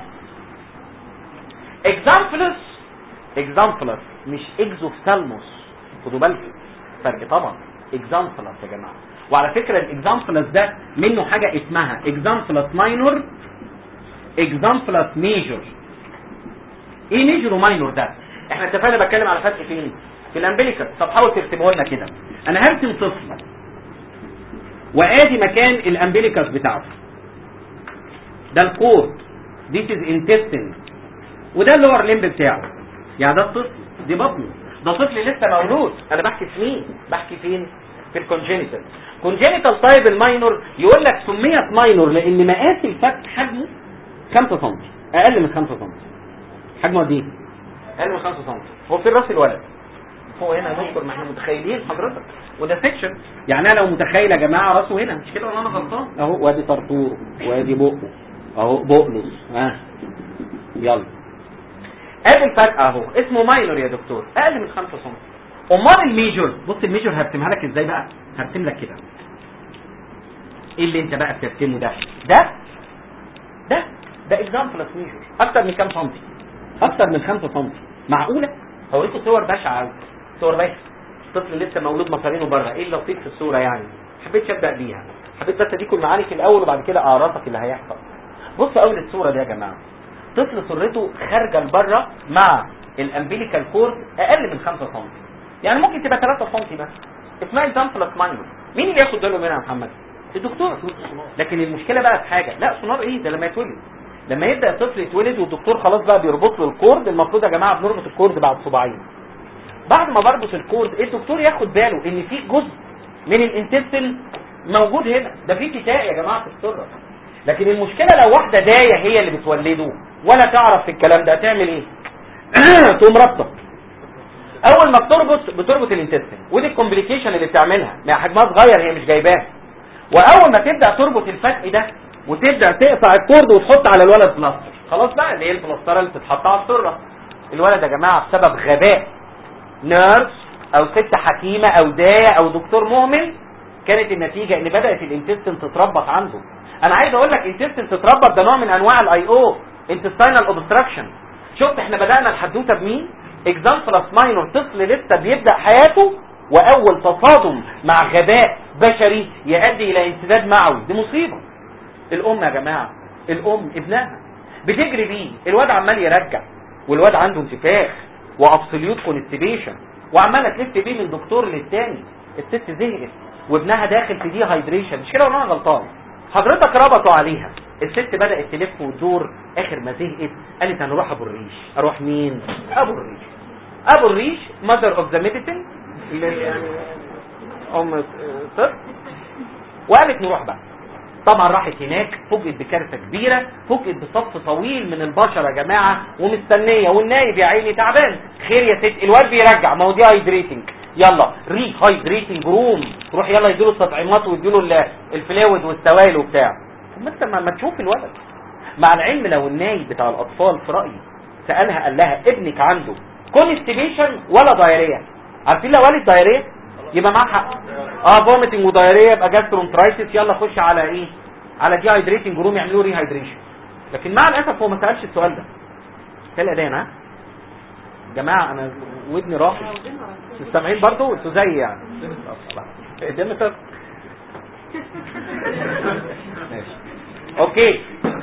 اكزامبلس اكزامبلس مش اكزوفثالموس خدوا بالكم فرق طبعا اكزامبلس يا جماعه وعلى فكره الاكزامبلس ده منه حاجه اسمها اكزامبلس ماينور اكزامبلس ميجور ايه ميجور وماينور ده احنا اتفقنا بتكلم على فرق فين في الامبليكال طب حاول ترسمه لنا كده انا هرسم طفل وادي مكان الامبليكس بتاعته ده الكور this is intestine وده اللور ليمب بتاعه يعني ده الطفل دي بطنه ده طفل لسه مولود انا بحكي في مين بحكي فين في الكونجينيتال كونجينيتال طيب الماينور يقول لك سميت ماينور لان مقاس الفك حجمه 5 سم اقل من 5 سم حجمه قد ايه اقل من 5 سم هو في راس الولد هو هنا نذكر ما احنا متخيلين حضرتك وده سيكشن يعني انا لو متخيل يا جماعه راسه هنا مش كده ولا انا غلطان اهو وادي طرطور وادي بقه اهو بقلص ها يلا ادي الفرق اهو اسمه ماينور يا دكتور اقل من 5 سم امال الميجور بص الميجور هرسمها لك ازاي بقى هرسم لك كده ايه اللي انت بقى بترسمه ده ده ده ده اكزامبل ميجور اكتر من كام سم اكتر من 5 سم معقوله هوريكم صور بشعه قوي صور بشعه طفل لسه مولود مصارينه بره ايه اللطيف في الصوره يعني حبيت ابدا بيها حبيت بس اديكم المعاني في الاول وبعد كده اعرفك اللي هيحصل بصوا اول الصوره دي يا جماعه طفل سرته خارجه لبره مع الامبليكال كورد اقل من 5 سم يعني ممكن تبقى 3 سم بس اسمها اكزامبلس ماينور مين اللي ياخد باله منها يا محمد الدكتور لكن المشكله بقى في حاجه لا سونار ايه ده لما يتولد لما يبدا الطفل يتولد والدكتور خلاص بقى بيربط له الكورد المفروض يا جماعه بنربط الكورد بعد صباعين بعد ما بربط الكورد الدكتور ياخد باله ان في جزء من الانتستين موجود هنا ده في كتاء يا جماعه في السره لكن المشكله لو واحده دايه هي اللي بتولده ولا تعرف في الكلام ده تعمل ايه تقوم رابطه اول ما بتربط بتربط الانتستين ودي الكومبليكيشن اللي بتعملها ما حجمها صغير هي مش جايباه واول ما تبدا تربط الفتق ده وتبدا تقطع الكورد وتحط على الولد بلاستر خلاص بقى اللي هي البلاستره اللي بتتحط على السره الولد يا جماعه بسبب غباء نيرس او ست حكيمه او دايه او دكتور مهمل كانت النتيجه ان بدات الانتستين تتربط عنده انا عايز اقول لك انتستين تتربط ده نوع من انواع الاي او انتستينال اوبستراكشن شفت احنا بدانا الحدوته بمين اكزامبلس ماينور طفل لسه بيبدا حياته واول تصادم مع غباء بشري يؤدي الى انسداد معوي دي مصيبه الام يا جماعه الام ابنها بتجري بيه الواد عمال يرجع والواد عنده انتفاخ وابسوليوت كونستيبيشن وعماله تلف بيه من دكتور للتاني الست زهقت وابنها داخل في دي هايدريشن مش كده ولا انا غلطان حضرتك ربطوا عليها الست بدات تلف وتدور اخر ما زهقت قالت انا اروح ابو الريش اروح مين ابو الريش ابو الريش ماذر اوف ذا ميديسن اللي يعني ام طب وقالت نروح بقى طبعا راحت هناك فوجئت بكارثه كبيره فوجئت بصف طويل من البشر يا جماعه ومستنيه والنايب يا عيني تعبان خير يا ست الواد بيرجع ما هو دي هايدريتنج يلا ري هايدريتنج روم روح يلا يديله التطعيمات ويديله الفلاود والسوائل وبتاع طب ما انت ما تشوف الولد مع العلم لو النايب بتاع الاطفال في رايي سالها قال لها ابنك عنده كونستيبيشن ولا دايريه عارفين لو والد دايريه يبقى معاه حق اه فوميتنج ودايريا يبقى جاسترونترايتس يلا خش على ايه على دي هايدريتنج روم يعملوا ري هايدريشن لكن مع الاسف هو ما سالش السؤال ده كان الاذان ها جماعه انا ودني راحت مستمعين برضو انتوا زي يعني ده مثل ماشي اوكي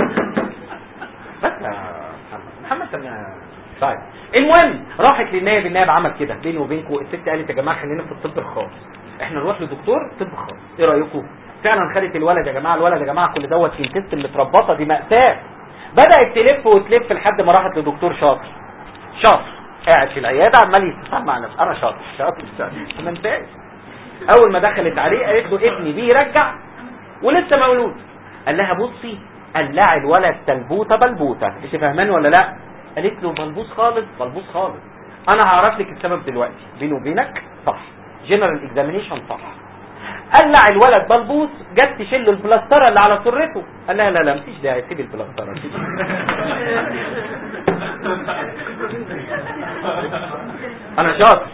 بس يا محمد محمد كان طيب المهم راحت للنائب النائب عمل كده بيني وبينكم الست قالت يا جماعه خلينا في الطب الخاص احنا نروح لدكتور طب خاص ايه رايكم فعلا خدت الولد يا جماعه الولد يا جماعه كل دوت الكست متربطه دي ماساه بدات تلف وتلف لحد ما راحت لدكتور شاطر شاطر قاعد في العياده عمال يستفهم مع نفسه انا شاطر شاطر شاطر ما انتهاش اول ما دخلت عليه قالت له ابني بيرجع ولسه مولود قال لها بصي قلع الولد تلبوته بلبوته انت فاهمان ولا لا قالت له ملبوس خالص ملبوس خالص انا هعرف لك السبب دلوقتي بيني وبينك صح جنرال اكزامينيشن صح قلع الولد بلبوس جت تشيل البلاستره اللي على سرته قال لها لا لا مفيش داعي سيب البلاستره دي انا شاطر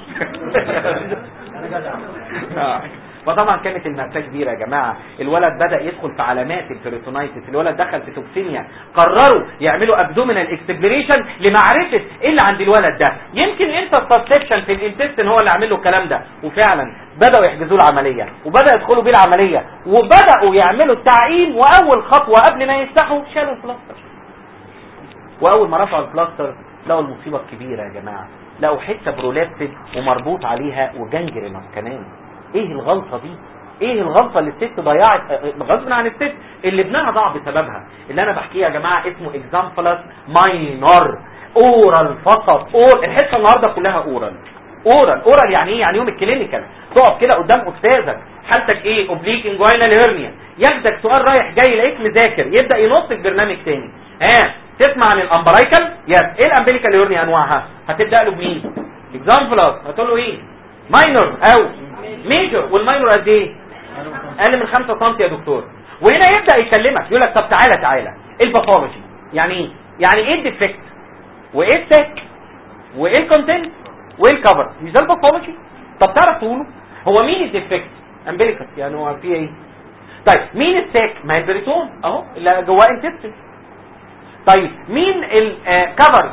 آه. فطبعا كانت المأساة كبيرة يا جماعة الولد بدأ يدخل في علامات البريتونايتس الولد دخل في توكسينيا قرروا يعملوا ابدومينال اكسبلوريشن لمعرفة ايه اللي عند الولد ده يمكن انت السبسبشن في الانتستين هو اللي عامل له الكلام ده وفعلا بدأوا يحجزوا له عملية وبدأ يدخلوا بيه العملية وبدأوا يعملوا التعقيم واول خطوة قبل ما يفتحوا شالوا البلاستر واول ما رفعوا البلاستر لقوا المصيبة الكبيرة يا جماعة لقوا حتة برولابسد ومربوط عليها وجنجرينس كمان ايه الغلطة دي ايه الغلطة اللي الست ضيعت اه، غصب عن الست اللي ابنها ضاع بسببها اللي انا بحكيها يا جماعة اسمه اكزامبلس ماينور اورال فقط اورال الحصة النهاردة كلها اورال اورال اورال يعني ايه يعني يوم الكلينيكال تقف كده قدام استاذك حالتك ايه اوبليك انجوينال هيرنيا ياخدك سؤال رايح جاي يلاقيك مذاكر يبدا ينص في برنامج تاني ها تسمع عن الامبرايكال يس ايه الامبليكال هيرنيا انواعها هتبدا له بمين اكزامبلس هتقول له ايه ماينور او ميجور والماينور قد ايه اقل من 5 سم يا دكتور وهنا يبدا يكلمك يقول لك طب تعالى تعالى ايه الباثولوجي يعني ايه يعني ايه الديفكت وايه السك وايه الكونتنت وايه الكفر مش ده الباثولوجي طب تعرف تقوله هو مين الديفكت امبليكس يعني هو في ايه طيب مين الساك ما هي البريتون اهو اللي جواه انتستين طيب مين الكفر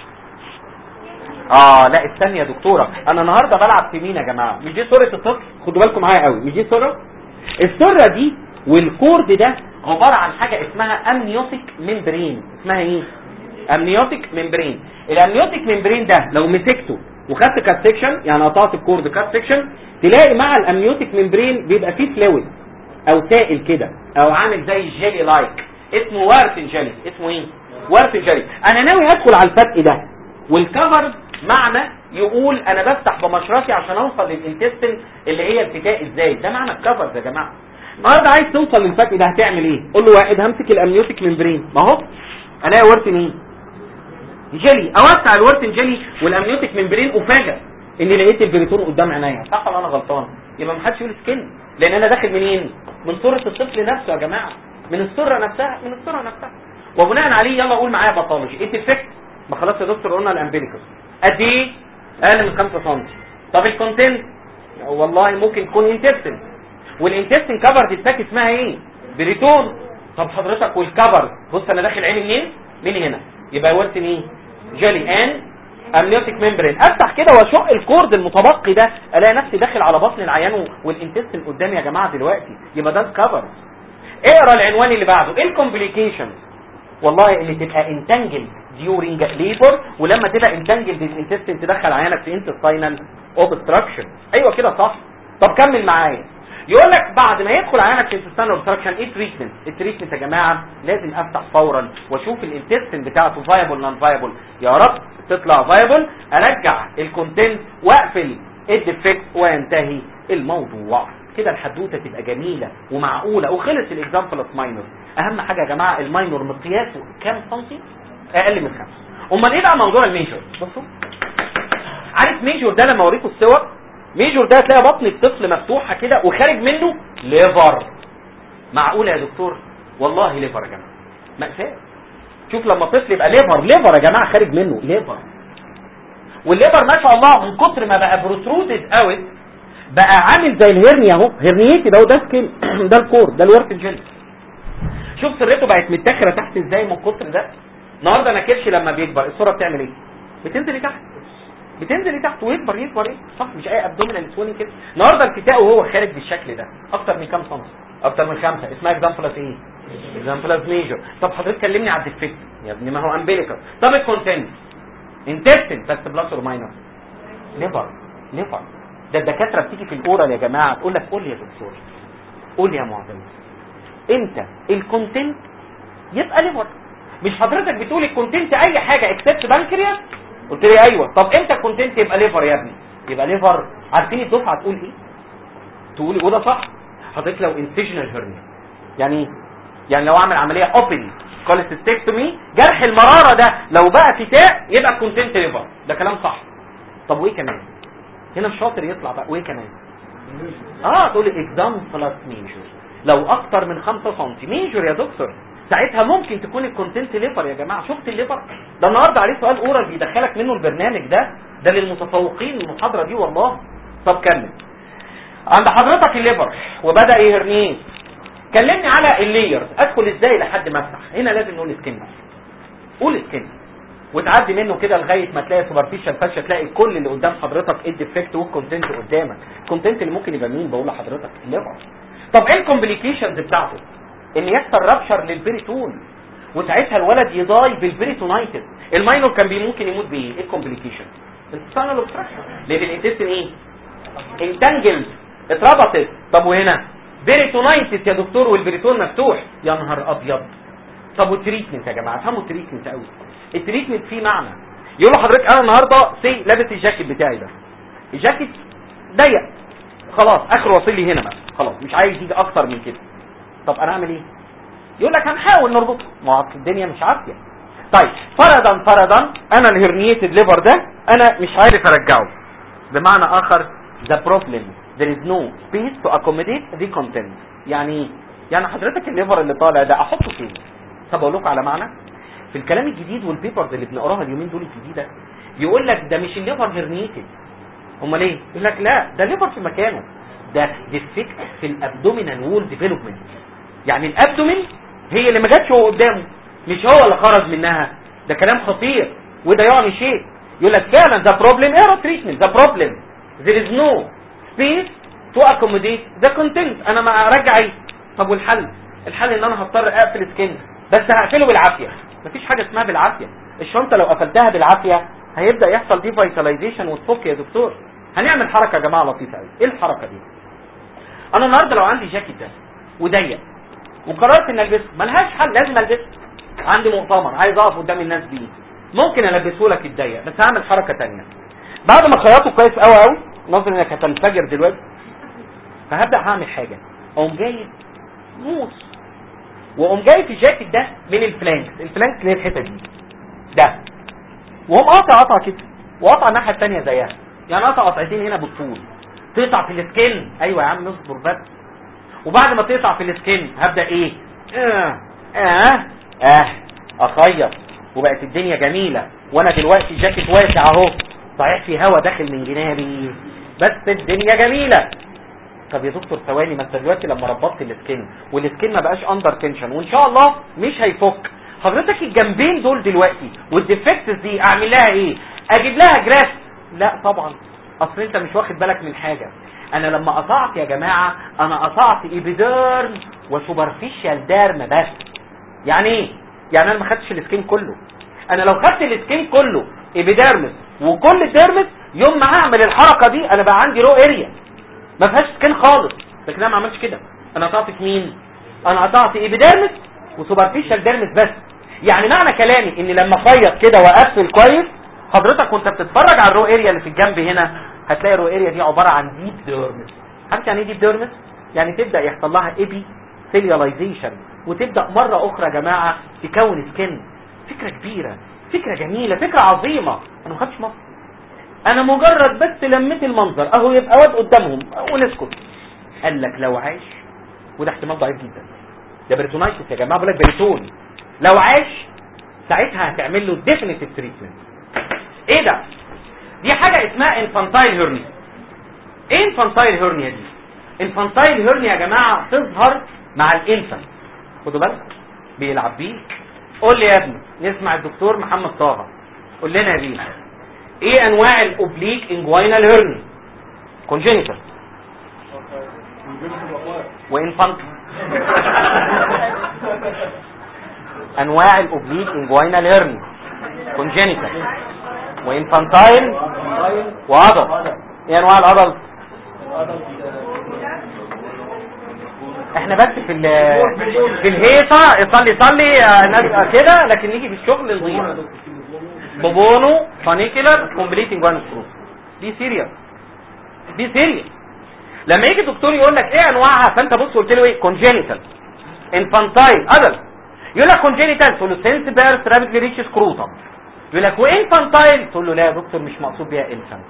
اه لا استني يا دكتوره انا النهارده بلعب في مين يا جماعه مش دي صوره الطفل خدوا بالكم معايا قوي مش دي صوره الصوره دي والكورد ده عباره عن حاجه اسمها امنيوتيك ممبرين اسمها ايه امنيوتيك ممبرين الامنيوتيك ممبرين ده لو مسكته وخدت كات سيكشن يعني قطعت الكورد كات سيكشن تلاقي مع الامنيوتيك ممبرين بيبقى فيه فلويد او سائل كده او عامل زي الجيلي لايك اسمه وارفن جيلي اسمه ايه وارفن جيلي انا ناوي ادخل على الفتق ده والكفر معنى يقول انا بفتح بمشرطي عشان اوصل للانتستين اللي هي الفتاء ازاي ده معنى الكفر يا جماعه النهارده عايز توصل للفتق ده هتعمل ايه قول له واحد همسك الامنيوتيك ممبرين ما هو الاقي ورثن ايه جيلي اوسع الورثن جيلي والامنيوتيك ممبرين افاجئ اني لقيت البريتون قدام عينيا صح ولا انا غلطان يبقى ما حدش يقول سكن لان انا داخل منين من صوره الطفل نفسه يا جماعه من السره نفسها من السره نفسها وبناء عليه يلا قول معايا باثولوجي ايه الافكت ما خلاص يا دكتور قلنا الامبليكس قد ايه اقل من 5 سم طب الكونتنت والله ممكن تكون انتستين والانتستين كفر دي الساك اسمها ايه بريتون طب حضرتك والكفر بص انا داخل عيني منين من هنا يبقى ورثن ايه جيلي ان امنيوتيك ممبرين افتح كده واشق الكورد المتبقي ده الاقي نفسي داخل على بطن العيان والانتستين قدامي يا جماعه دلوقتي يبقى ده الكفر اقرا العنوان اللي بعده ايه الكومبليكيشنز والله اللي تبقى انتنجل ديورينج ليبر ولما تبقى انتنجل الانتستين تدخل عيانك في انتستينال اوبستراكشن ايوه كده صح طب كمل معايا يقول لك بعد ما يدخل عيانك في انتستينال اوبستراكشن ايه التريتمنت التريتمنت يا جماعه لازم افتح فورا واشوف الانتستين بتاعته فايبل نون فايبل يا رب تطلع فايبل ارجع الكونتنت واقفل الديفكت وينتهي الموضوع كده الحدوته تبقى جميله ومعقوله وخلص الاكزامبل ماينور اهم حاجه يا جماعه الماينور مقياسه كام سنتي اقل من خمسة امال ايه بقى موضوع الميجور بصوا عارف ميجور ده لما اوريكم الصور ميجور ده تلاقي بطن الطفل مفتوحه كده وخارج منه ليفر معقوله يا دكتور والله ليفر يا جماعه مأساة شوف لما طفل يبقى ليفر ليفر يا جماعه خارج منه ليفر والليفر ما شاء الله من كتر ما بقى بروترودد اوت بقى عامل زي الهرنيا اهو هرنيتي ده ده سكين ده الكور ده الورك الجلد شوف سرته بقت متكره تحت ازاي من الكتر ده النهارده انا كرش لما بيكبر الصوره بتعمل ايه بتنزل لتحت بتنزل لتحت ويكبر يكبر ايه صح مش اي ابدومينال سوينج كده النهارده الفتاء وهو خارج بالشكل ده اكتر من كام سم اكتر من خمسة اسمها اكزامبلس ايه اكزامبلس ميجور طب حضرتك كلمني على الديفكت يا ابني ما هو امبيليكال طب الكونتنت انتستين بس بلس اور ماينس ليفر ليفر ده الدكاتره بتيجي في الاورال يا جماعه تقول لك قول لي يا دكتور قول لي يا معتمد انت الكونتنت يبقى ليفر مش حضرتك بتقول الكونتنت اي حاجه اكسبت بانكرياس قلت لي ايوه طب امتى الكونتنت يبقى ليفر يا ابني يبقى ليفر عارفين الدفعه تقول ايه تقول وده صح حضرتك لو انسجنال هيرنيا يعني ايه يعني لو اعمل عمليه اوبن كوليستكتومي جرح المراره ده لو بقى فتاء يبقى الكونتنت ليفر ده كلام صح طب وايه كمان هنا الشاطر يطلع بقى وايه كمان اه تقول لي اكزام بلس ميجور لو اكتر من 5 سم ميجور يا دكتور ساعتها ممكن تكون الكونتنت ليفر يا جماعه شفت الليفر ده النهارده عليه سؤال اورال بيدخلك منه البرنامج ده ده للمتفوقين المحاضره دي والله طب كمل عند حضرتك الليفر وبدا يهرنيه كلمني على اللييرز ادخل ازاي لحد ما افتح هنا لازم نقول سكين قول سكين وتعدي منه كده لغايه ما تلاقي سوبرفيشال فاشا تلاقي كل اللي قدام حضرتك ايه الديفكت والكونتنت قدامك الكونتنت اللي ممكن يبقى مين بقول لحضرتك الليفر طب ايه الكومبليكيشنز بتاعته ان يحصل رابشر للبريتون وساعتها الولد يضاي بالبريتونايتس الماينور كان بي ممكن يموت بايه ايه الكومبليكيشن السانال اوبستراكشن لان الانتستين ايه انتنجلد اتربطت طب وهنا بريتونايتس يا دكتور والبريتون مفتوح يا نهار ابيض طب والتريتمنت يا جماعه افهموا التريتمنت قوي التريتمنت فيه معنى يقول له حضرتك انا النهارده سي لابس الجاكيت بتاعي ده الجاكيت ضيق خلاص اخره واصل لي هنا بقى خلاص مش عايز يجي اكتر من كده طب انا اعمل ايه يقول لك هنحاول نربطه ما هو الدنيا مش عافيه طيب فرضا فرضا انا الهرنيتد ليفر ده انا مش عارف ارجعه بمعنى اخر the problem there is no space to accommodate the content يعني يعني حضرتك الليفر اللي طالع ده احطه فين طب اقول لكم على معنى في الكلام الجديد والبيبرز اللي بنقراها اليومين دول الجديده يقول لك ده مش الليفر هرنيتد امال ايه يقول لك لا ده الليفر في مكانه ده ديفكت في الابدومينال وول ديفلوبمنت يعني الابدومين هي اللي ما جاتش هو قدامه مش هو اللي خرج منها ده كلام خطير وده يعني شيء يقول لك فعلا ده بروبلم ايرو تريتمنت ده بروبلم there is no space to accommodate the content انا ما ارجع ايه طب والحل الحل ان انا هضطر اقفل سكين بس هقفله بالعافيه مفيش حاجه اسمها بالعافيه الشنطه لو قفلتها بالعافيه هيبدا يحصل دي فيتاليزيشن وتفك يا دكتور هنعمل حركه يا جماعه لطيفه قوي ايه الحركه دي انا النهارده لو عندي جاكيت ده وضيق وقررت ان البسه ملهاش حل لازم البسه عندي مؤتمر عايز اقف قدام الناس بيه ممكن البسه لك الضيق بس هعمل حركه تانية بعد ما خيطه كويس قوي قوي نظر انك هتنفجر دلوقتي فهبدا هعمل حاجه اقوم جايب موس واقوم جاي في الجاكيت ده من الفلانكس الفلانكس اللي هي الحته دي ده وهم قاطع قطعه كده وقطع الناحيه الثانيه زيها يعني قطع قطعتين هنا بالطول تقطع في السكين ايوه يا عم اصبر بس وبعد ما تقطع في السكين هبدا ايه اه اه اه اخيط وبقت الدنيا جميله وانا دلوقتي الجاكيت واسع اهو صحيح في هوا داخل من جنابي بس الدنيا جميله طب يا دكتور ثواني ما انت دلوقتي لما ربطت السكين والسكين ما بقاش اندر تنشن وان شاء الله مش هيفك حضرتك الجنبين دول دلوقتي والديفكتس دي اعمل لها ايه اجيب لها جراف لا طبعا اصل انت مش واخد بالك من حاجه انا لما قطعت يا جماعه انا قطعت ايبيديرم وسوبرفيشال ديرم بس يعني ايه يعني انا ما خدتش السكين كله انا لو خدت السكين كله ايبيديرمس وكل ديرمس يوم ما هعمل الحركه دي انا بقى عندي رو اريا ما فيهاش سكين خالص لكن انا ما عملتش كده انا قطعت في مين انا قطعت ايبيديرمس وسوبرفيشال ديرمس بس يعني معنى كلامي ان لما اخيط كده واقفل كويس حضرتك وانت بتتفرج على الرو اريا اللي في الجنب هنا هتلاقي الرو اريا دي عباره عن ديب ديرمس عارف يعني ايه ديب ديرمس يعني تبدا يحصل لها ايبي سيلياليزيشن وتبدا مره اخرى يا جماعه تكون سكن فكره كبيره فكره جميله فكره عظيمه انا ما خدتش مصر انا مجرد بس لميت المنظر اهو يبقى واد قدامهم ونسكت قال لك لو عاش وده احتمال ضعيف جدا ده بريتونايتس يا جماعه بقول لك بريتون لو عاش ساعتها هتعمل له ديفينيتيف تريتمنت ايه ده دي حاجه اسمها انفانتايل هيرني ايه انفانتايل هيرنيا دي انفانتايل هيرنيا يا جماعه تظهر مع الانفانت خدوا بالك بيلعب بيك قول لي يا ابني نسمع الدكتور محمد طه قول لنا يا بيه ايه انواع الاوبليك انجوينال هيرنيا كونجينيتال وانفانت انواع الاوبليك انجوينال هيرنيا كونجينيتال وانفانتايل وادلت ايه انواع الادلت احنا بس في ال في الهيصه يصلي يصلي آه، ناس كده لكن نيجي في الشغل نضيع بوبونو فانيكولار كومبليت انجوينال سكروب دي سيريس دي سيريس لما يجي الدكتور يقول لك ايه انواعها فانت بص قلت له ايه كونجينيتال انفانتايل ادلت يقول لك كونجينيتال تقول له سنس بيرث رابيدلي ريتش سكروتم يقول لك وانفانتايل تقول له لا يا دكتور مش مقصود بيها انفانت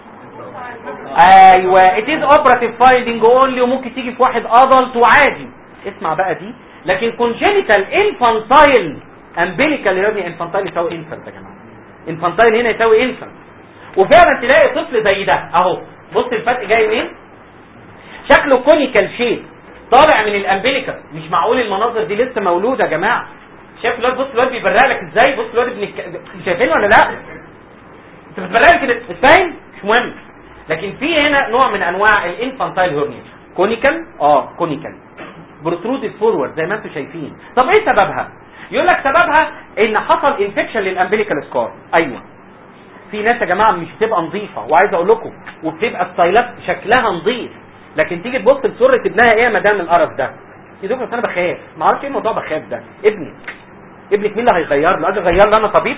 ايوه it is operative finding only وممكن تيجي في واحد adult وعادي اسمع بقى دي لكن congenital infantile umbilical hernia infantile يساوي infant يا جماعه infantile هنا يساوي infant وفعلا تلاقي طفل زي ده اهو بص الفرق جاي منين شكله كونيكال شيب طالع من الامبليكال مش معقول المناظر دي لسه مولوده يا جماعه شايف الواد بص الواد بيبرق لك ازاي بص الواد ابن الك... شايفين ولا لا انت بتبرق كده مش فاهم مش مهم لكن في هنا نوع من انواع الانفانتايل هيرنيا كونيكال اه كونيكال بروترودد فورورد زي ما انتم شايفين طب ايه سببها يقول لك سببها ان حصل انفكشن للامبليكال سكار ايوه في ناس يا جماعه مش بتبقى نظيفه وعايز اقول لكم وبتبقى ستايلات شكلها نظيف لكن تيجي تبص لسره ابنها ايه يا مدام القرف ده يا دكتور انا بخاف ما اعرفش ايه الموضوع بخاف ده ابنك ابنك مين اللي هيغير له اجي اغير له انا طبيب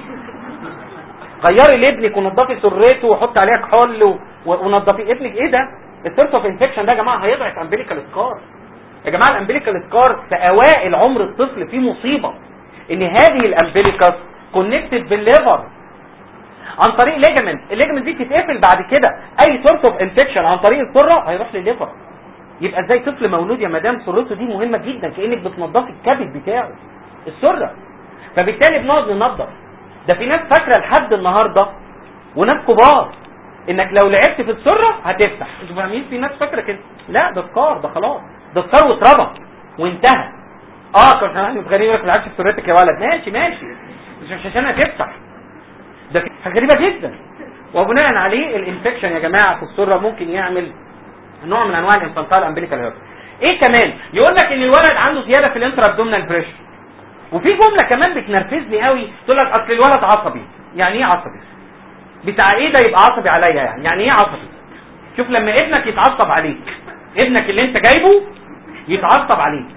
غيري لابنك ونضفي سرته وحطي عليها كحول و- و- ونضفي ابنك ايه ده السيرس اوف انفكشن ده يا جماعه هيضعف امبليكال سكار يا جماعه الامبليكال سكار في اوائل عمر الطفل فيه مصيبه ان هذه الامبليكاس كونكتد بالليفر عن طريق ليجمنت الليجمنت دي تتقفل بعد كده اي سورس اوف انفكشن عن طريق السره هيروح للليفر يبقى ازاي طفل مولود يا مدام سرته دي مهمه جدا كانك بتنضفي الكبد بتاعه السره فبالتالي بنقعد ننضف ده في ناس فاكره لحد النهارده وناس كبار انك لو لعبت في السره هتفتح انتوا فاهمين في ناس فاكره كده لا ده سكار ده خلاص ده سكار واتربط وانتهى اه كنت احنا غريب لك ما لعبتش في سرتك يا ولد ماشي ماشي مش عشان هتفتح ده في- حاجه غريبه جدا وبناء عليه الانفكشن يا جماعه في السره ممكن يعمل نوع من انواع الانفانتال امبليكال هيرت ايه كمان يقول لك ان الولد عنده زياده في الانترا ابدومينال بريشر وفي جمله كمان بتنرفزني قوي تقول لك اصل الولد عصبي يعني ايه عصبي بتاع ايه ده يبقى عصبي عليا يعني يعني ايه عصبي شوف لما ابنك يتعصب عليك ابنك اللي انت جايبه يتعصب عليك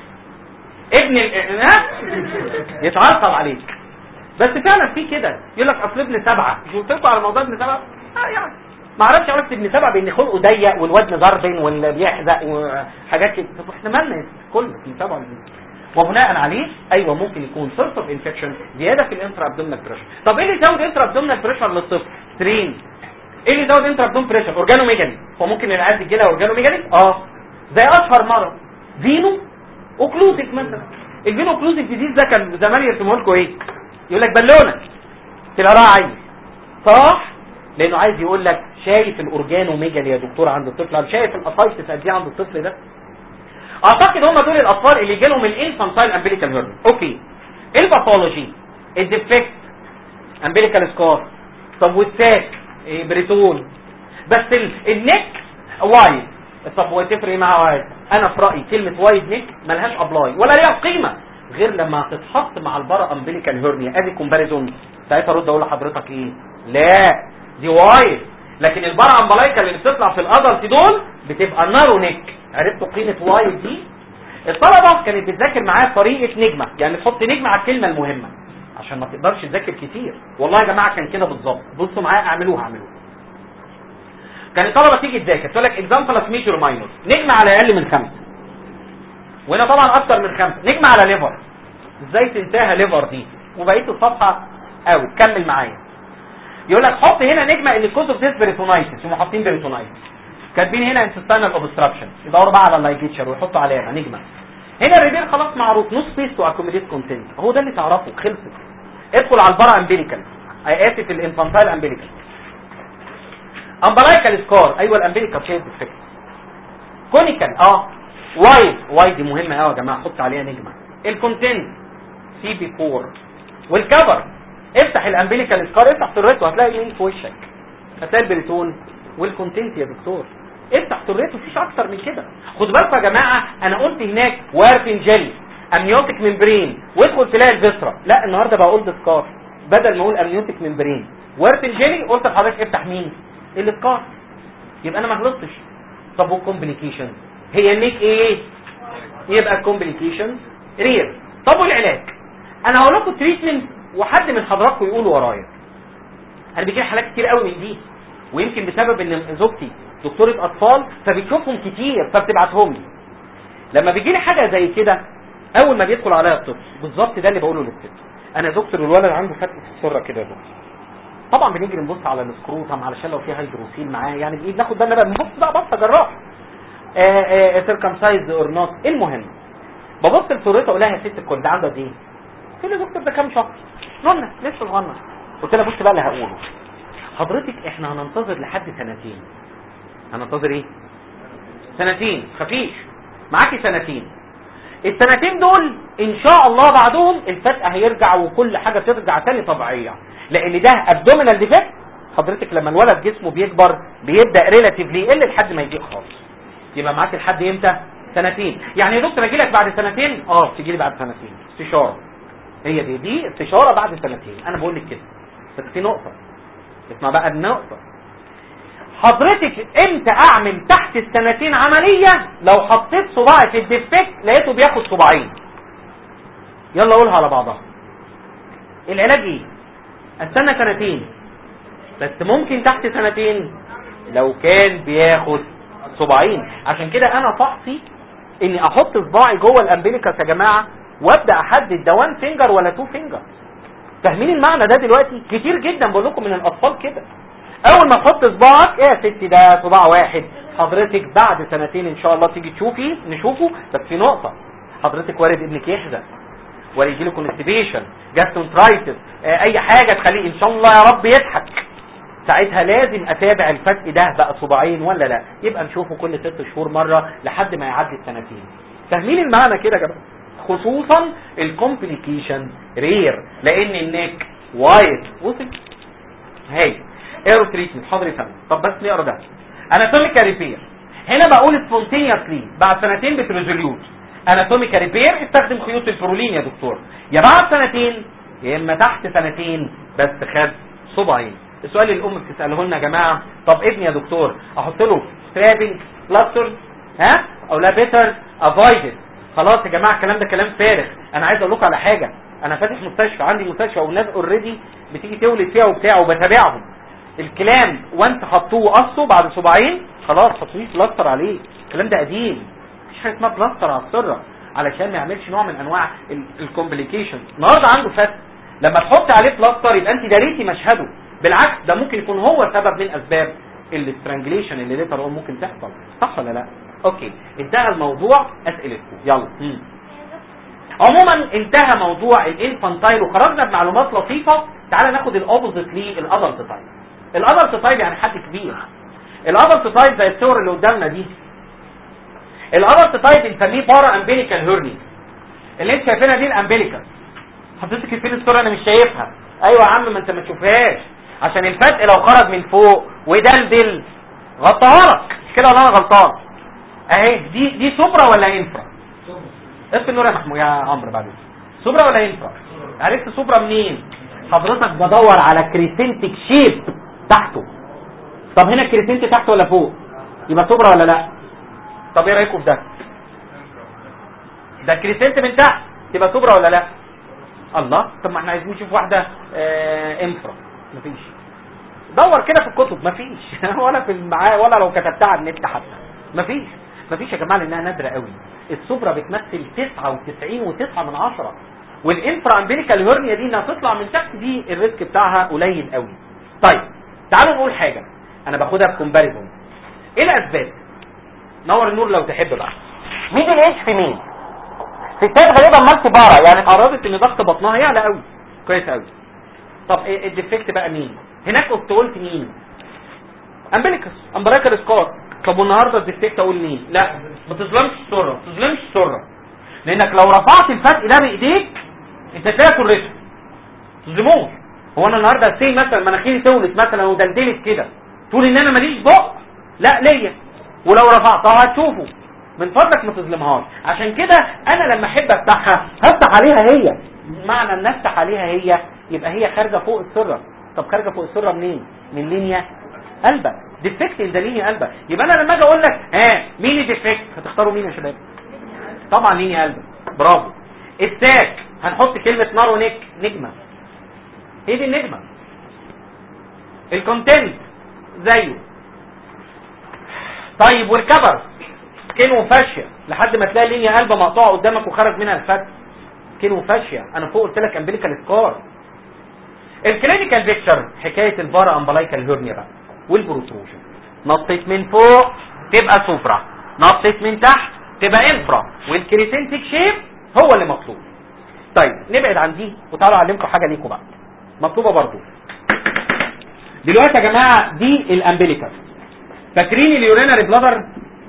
ابن ال... ها؟ يتعصب عليك بس فعلا في كده يقول لك اصل ابن سبعه مش قلت لكم على موضوع ابن سبعه اه يعني ما اعرفش اقول لك ابن سبعه بان خلقه ضيق والواد مزربن واللي بيحزق وحاجات كده طب احنا مالنا يا ست؟ كل ابن سبعه وبناء عليه ايوه ممكن يكون سورس اوف انفكشن زياده في الانترا ابدومينال بريشر طب ايه اللي يزود انترا ابدومينال بريشر للطفل سترين ايه اللي يزود انترا ابدومينال بريشر اورجانوميجالي هو ممكن العيال تجي لها اورجانوميجالي اه زي اشهر مرض فينو اوكلوزيف مثلا الفينو اوكلوزيف ديزيز ده كان زمان يرسمه لكم ايه يقول لك بالونه تلاقيها عين صح لانه عايز يقول لك شايف الاورجانوميجالي يا دكتور عند الطفل شايف الاسايتس قد ايه عند الطفل ده اعتقد هم دول الاطفال اللي جالهم الانفانتايل امبليكال هيرنيا اوكي الباثولوجي الديفكت امبليكال سكار طب والساك إيه بريتون بس ال- النك وايد طب هو تفرق ايه مع وايد انا في رايي كلمه وايد نك ملهاش ابلاي ولا ليها قيمه غير لما تتحط مع البارا امبليكال هيرنيا ادي كومباريزون ساعتها ارد اقول لحضرتك ايه لا دي وايد لكن البارا امبلايكال اللي بتطلع في الادلت دول بتبقى نارو نيك عرفتوا قيمه وايد دي الطلبه كانت بتذاكر معايا طريقه نجمه يعني تحط نجمه على الكلمه المهمه عشان ما تقدرش تذاكر كتير والله يا جماعه كان كده بالظبط بصوا معايا اعملوها اعملوها كان الطلبه تيجي تذاكر تقول لك اكزامبل ميجر ماينور نجمه على اقل من خمسه وهنا طبعا اكتر من خمسه نجمه على ليفر ازاي تنتهى ليفر دي وبقيت الصفحه قوي كمل معايا يقول لك حط هنا نجمه ان الكوز اوف ديس بريتونايتس هم حاطين بريتونايتس كاتبين هنا انتستينال اوبستراكشن يدوروا بقى على اللايجيتشر ويحطوا عليها نجمه هنا الريبير خلاص معروف نص سبيس تو اكوميديت كونتنت هو ده اللي تعرفه خلصت ادخل على البارا امبليكال اسف الانفانتايل امبليكال امبلايكال سكار ايوه الامبليكال شيب ديفكت كونيكال اه وايد وايد دي مهمه قوي يا جماعه حط عليها نجمه الكونتنت سي بي 4 والكفر افتح الامبليكال سكار افتح سرته هتلاقي مين في وشك هتلاقي البريتون والكونتنت يا دكتور افتح سرته مفيش اكتر من كده خد بالكم يا جماعه انا قلت هناك وارفين جيلي امنيوتيك ممبرين وادخل تلاقي الفيسرا لا النهارده بقول ده سكار بدل ما اقول امنيوتيك ممبرين وارفين جيلي قلت لحضرتك افتح مين السكار يبقى انا ما غلطتش طب والكومبليكيشن هي النيك ايه يبقى الكومبليكيشن رير طب والعلاج انا هقول لكم تريتمنت وحد من حضراتكم يقول ورايا انا بيجي حالات كتير قوي من دي ويمكن بسبب ان زوجتي دكتوره اطفال فبتشوفهم كتير فبتبعتهم لي لما بيجي لي حاجه زي كده اول ما بيدخل عليا الطفل بالظبط ده اللي بقوله للست انا يا دكتور الولد عنده فتق في السره كده يا دكتور طبعا بنيجي نبص على السكروتم علشان لو في هيدروسيل معاه يعني بايد ناخد بالنا بقى بنبص بقى بصه جراح سيركمسايز اور نوت المهم ببص لصورته اقول لها يا ست الكل ده عنده قد ايه؟ قلت لي يا دكتور ده كام شهر؟ نونه لسه صغنن قلت لها بص بقى اللي هقوله حضرتك احنا هننتظر لحد سنتين هننتظر ايه؟ سنتين خفيش معاكي سنتين السنتين دول ان شاء الله بعدهم الفتق هيرجع وكل حاجه ترجع تاني طبيعيه لان ده ابدومينال ديفكت حضرتك لما الولد جسمه بيكبر بيبدا ريلاتيفلي يقل لحد ما يضيق خالص يبقى معاك لحد امتى سنتين يعني يا دكتور اجي لك بعد سنتين اه تيجي لي بعد سنتين استشاره هي دي دي استشاره بعد سنتين انا بقول لك كده بس في نقطه اسمع بقى النقطه حضرتك امتى اعمل تحت السنتين عمليه لو حطيت صباعي في الديفكت لقيته بياخد صباعين يلا قولها على بعضها العلاج ايه استنى سنتين بس ممكن تحت سنتين لو كان بياخد صباعين عشان كده انا فحصي اني احط صباعي جوه الامبليكس يا جماعه وابدا احدد ده 1 فينجر ولا 2 فينجر فاهمين المعنى ده دلوقتي كتير جدا بقول لكم من الاطفال كده اول ما تحط صباعك ايه يا ستي ده صباع واحد حضرتك بعد سنتين ان شاء الله تيجي تشوفي نشوفه بس في نقطه حضرتك وارد ابنك يحزن ولا يجي له كونستيبيشن جاسترونترايتس اي حاجه تخليه ان شاء الله يا رب يضحك ساعتها لازم اتابع الفتق ده بقى صباعين ولا لا يبقى نشوفه كل ست شهور مره لحد ما يعدي السنتين فاهمين المعنى كده يا جماعه خصوصا الكومبليكيشن رير لان النك وايت وصل هاي ايرو تريتمنت حاضر يا فندم طب بس نقرا ده اناتوميكال ريبير هنا بقول سبونتينيوسلي بعد سنتين بتريزوليوت اناتوميكال ريبير استخدم خيوط البرولين يا دكتور يا بعد سنتين يا اما تحت سنتين بس خد صباعين السؤال اللي الام بتساله لنا يا جماعه طب ابني يا دكتور احط له سترابنج بلاستر ها او لا بيتر افايدد خلاص يا جماعه الكلام ده كلام فارغ انا عايز اقول لكم على حاجه انا فاتح مستشفى عندي مستشفى والناس اوريدي بتيجي تولد فيها وبتاع وبتابعهم الكلام وانت حطوه قصه بعد صباعين خلاص حطيه بلاستر عليه الكلام ده قديم مفيش حاجه اسمها بلاستر على السره علشان ما يعملش نوع من انواع الكومبليكيشن النهارده عنده فتح لما تحط عليه بلاستر يبقى انت داريتي مشهده بالعكس ده ممكن يكون هو سبب من اسباب الاسترانجليشن اللي ليتر اون ممكن تحصل صح ولا لا اوكي انتهى الموضوع اسئلتكم يلا مم. عموما انتهى موضوع الانفانتايل وخرجنا بمعلومات لطيفه تعالى ناخد الاوبوزيت للادلت تايب الادلت تايب يعني حد كبير الادلت تايب زي الصور اللي قدامنا دي الادلت تايب بنسميه بارا امبليكال هيرني اللي انت شايفينها دي الامبليكال حضرتك فين الصوره انا مش شايفها ايوه يا عم ما انت ما تشوفهاش عشان الفتق لو خرج من فوق ودلدل غطاها لك مش كده ولا انا غلطان اهي دي دي سوبرا ولا انفرا اطفي النور يا محمود يا عمرو بعد سوبرا ولا انفرا عرفت سوبرا منين حضرتك بدور على كريسنتك شيب تحته طب هنا كريسنت تحت ولا فوق يبقى سوبرا ولا لا طب ايه رايكم في ده ده كريسنت من تحت تبقى سوبرا ولا لا الله طب ما احنا عايزين نشوف واحده آه انفرا مفيش دور كده في الكتب مفيش ولا في المعاه ولا لو كتبتها على النت حتى مفيش مفيش يا جماعه لانها نادره قوي السوبرا بتمثل 99 و9 من عشرة والانفرا امبليكال هيرنيا دي انها تطلع من تحت دي الريسك بتاعها قليل قوي طيب تعالوا نقول حاجه انا باخدها بكومباريزون ايه الاسباب نور النور لو تحب بقى مين اللي في مين ستات غالبا مالتي بارا يعني قربت ان ضغط بطنها يعلى قوي كويس قوي طب إيه الديفكت بقى مين هناك كنت قلت مين امبليكس امبليكال سكار طب والنهارده الديفكت اقول مين لا ما تظلمش السره ما تظلمش السره لانك لو رفعت الفتق ده بايديك انت تلاقي كوريشن تظلموش هو انا النهارده سي مثلا مناخيري تولت مثلا ودلدلت كده تقول ان انا ماليش بق لا ليا ولو رفعتها هتشوفه من فضلك ما تظلمهاش عشان كده انا لما احب افتحها هفتح عليها هي معنى ان افتح عليها هي يبقى هي خارجه فوق السره طب خارجه فوق السره منين من لينيا قلبك ديفكت ان ذا لينيا قلبك يبقى انا لما اجي اقول لك ها مين الديفكت هتختاروا مين يا شباب طبعا لينيا قلبك برافو الساك هنحط كلمه نار ونك نجمه هي دي النجمه الكونتنت زيه طيب والكبر سكين وفاشيا لحد ما تلاقي لينيا قلبه مقطوعه قدامك وخرج منها الفتح سكين وفاشيا انا فوق قلت لك امبليكال سكار الكلينيكال بيكتشر حكايه البارا امبلايكال هيرنيا بقى والبروتروجن نطيت من فوق تبقى سوبرا نطيت من تحت تبقى انفرا والكريسنتيك شيب هو اللي مطلوب طيب نبعد عن دي وتعالوا اعلمكم حاجه ليكم بقى مطلوبه برضو دلوقتي يا جماعه دي الامبليكال فاكرين اليورينري بلادر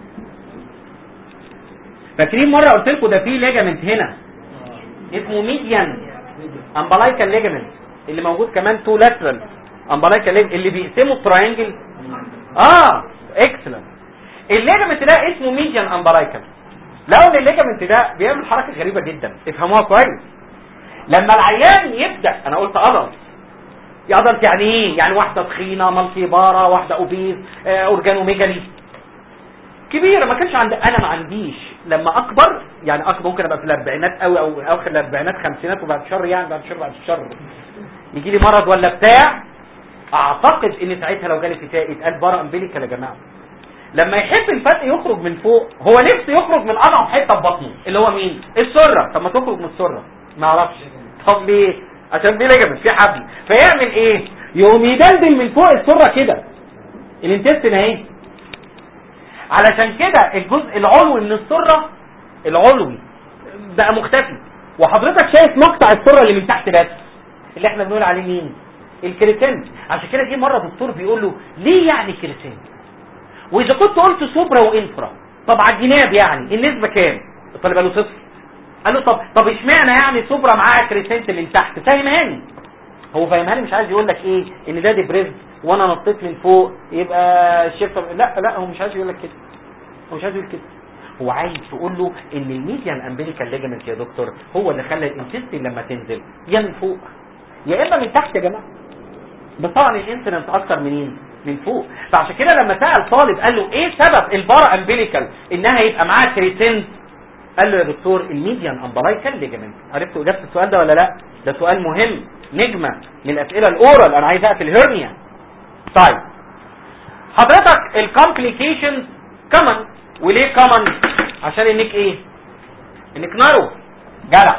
فاكرين مره قلت لكم ده في ليجامنت هنا اسمه ميديان امبلايكال ليجامنت اللي موجود كمان تو لاترال امبلايكال ليجامنت اللي بيقسموا التراينجل اه اكسلنت الليجامنت ده اسمه ميديان امبلايكال لو ان الليجامنت ده بيعمل حركه غريبه جدا افهموها كويس لما العيان يبدا انا قلت ادلت ادلت يعني ايه يعني واحده تخينه مالتي بارا واحده اوبيز آه اورجانوميجالي كبيره ما كانش عند انا ما عنديش لما اكبر يعني اكبر ممكن ابقى في الاربعينات قوي او اواخر الاربعينات خمسينات وبعد شر يعني بعد شر بعد شر يجي لي مرض ولا بتاع اعتقد ان ساعتها لو جالي فتاة يتقال برا امبليكال يا جماعه لما يحب الفتق يخرج من فوق هو نفسه يخرج من اضعف حته في بطنه اللي هو مين السره طب ما تخرج من السره ما اعرفش طب ليه عشان دي ليجمنت في حبل فيعمل ايه يقوم يدلدل من فوق السره كده الانتستين اهي علشان كده الجزء العلوي من السره العلوي بقى مختفي وحضرتك شايف مقطع السره اللي من تحت بس اللي احنا بنقول عليه مين الكريتين عشان كده جه مره دكتور بيقول له ليه يعني كريتين واذا كنت قلت سوبرا وانفرا طب على الجناب يعني النسبه كام الطالب قال له صفر قال له طب طب اشمعنى يعني سوبرا معاها كريسنت اللي تحت فاهمهاني هو فاهمهاني مش عايز يقول لك ايه ان ده ديبريز وانا نطيت من فوق يبقى الشفه لا لا هو مش عايز يقول لك كده هو مش عايز يقول كده هو عايز تقول له ان الميديان امبليكال ليجمنت يا دكتور هو اللي خلى الانتستين لما تنزل يا من فوق يا اما من تحت يا جماعه بس طبعا الانسيدنت اكتر منين من فوق فعشان كده لما سال طالب قال له ايه سبب البارا امبليكال انها يبقى معاها كريتين قال له يا دكتور الميديان امبلايكال ليجمنت عرفت اجابه السؤال ده ولا لا ده سؤال مهم نجمه من الاسئله الاورال انا عايز اقفل هيرنيا طيب حضرتك الكومبليكيشنز كمان وليه كمان عشان انك ايه انك نارو جدع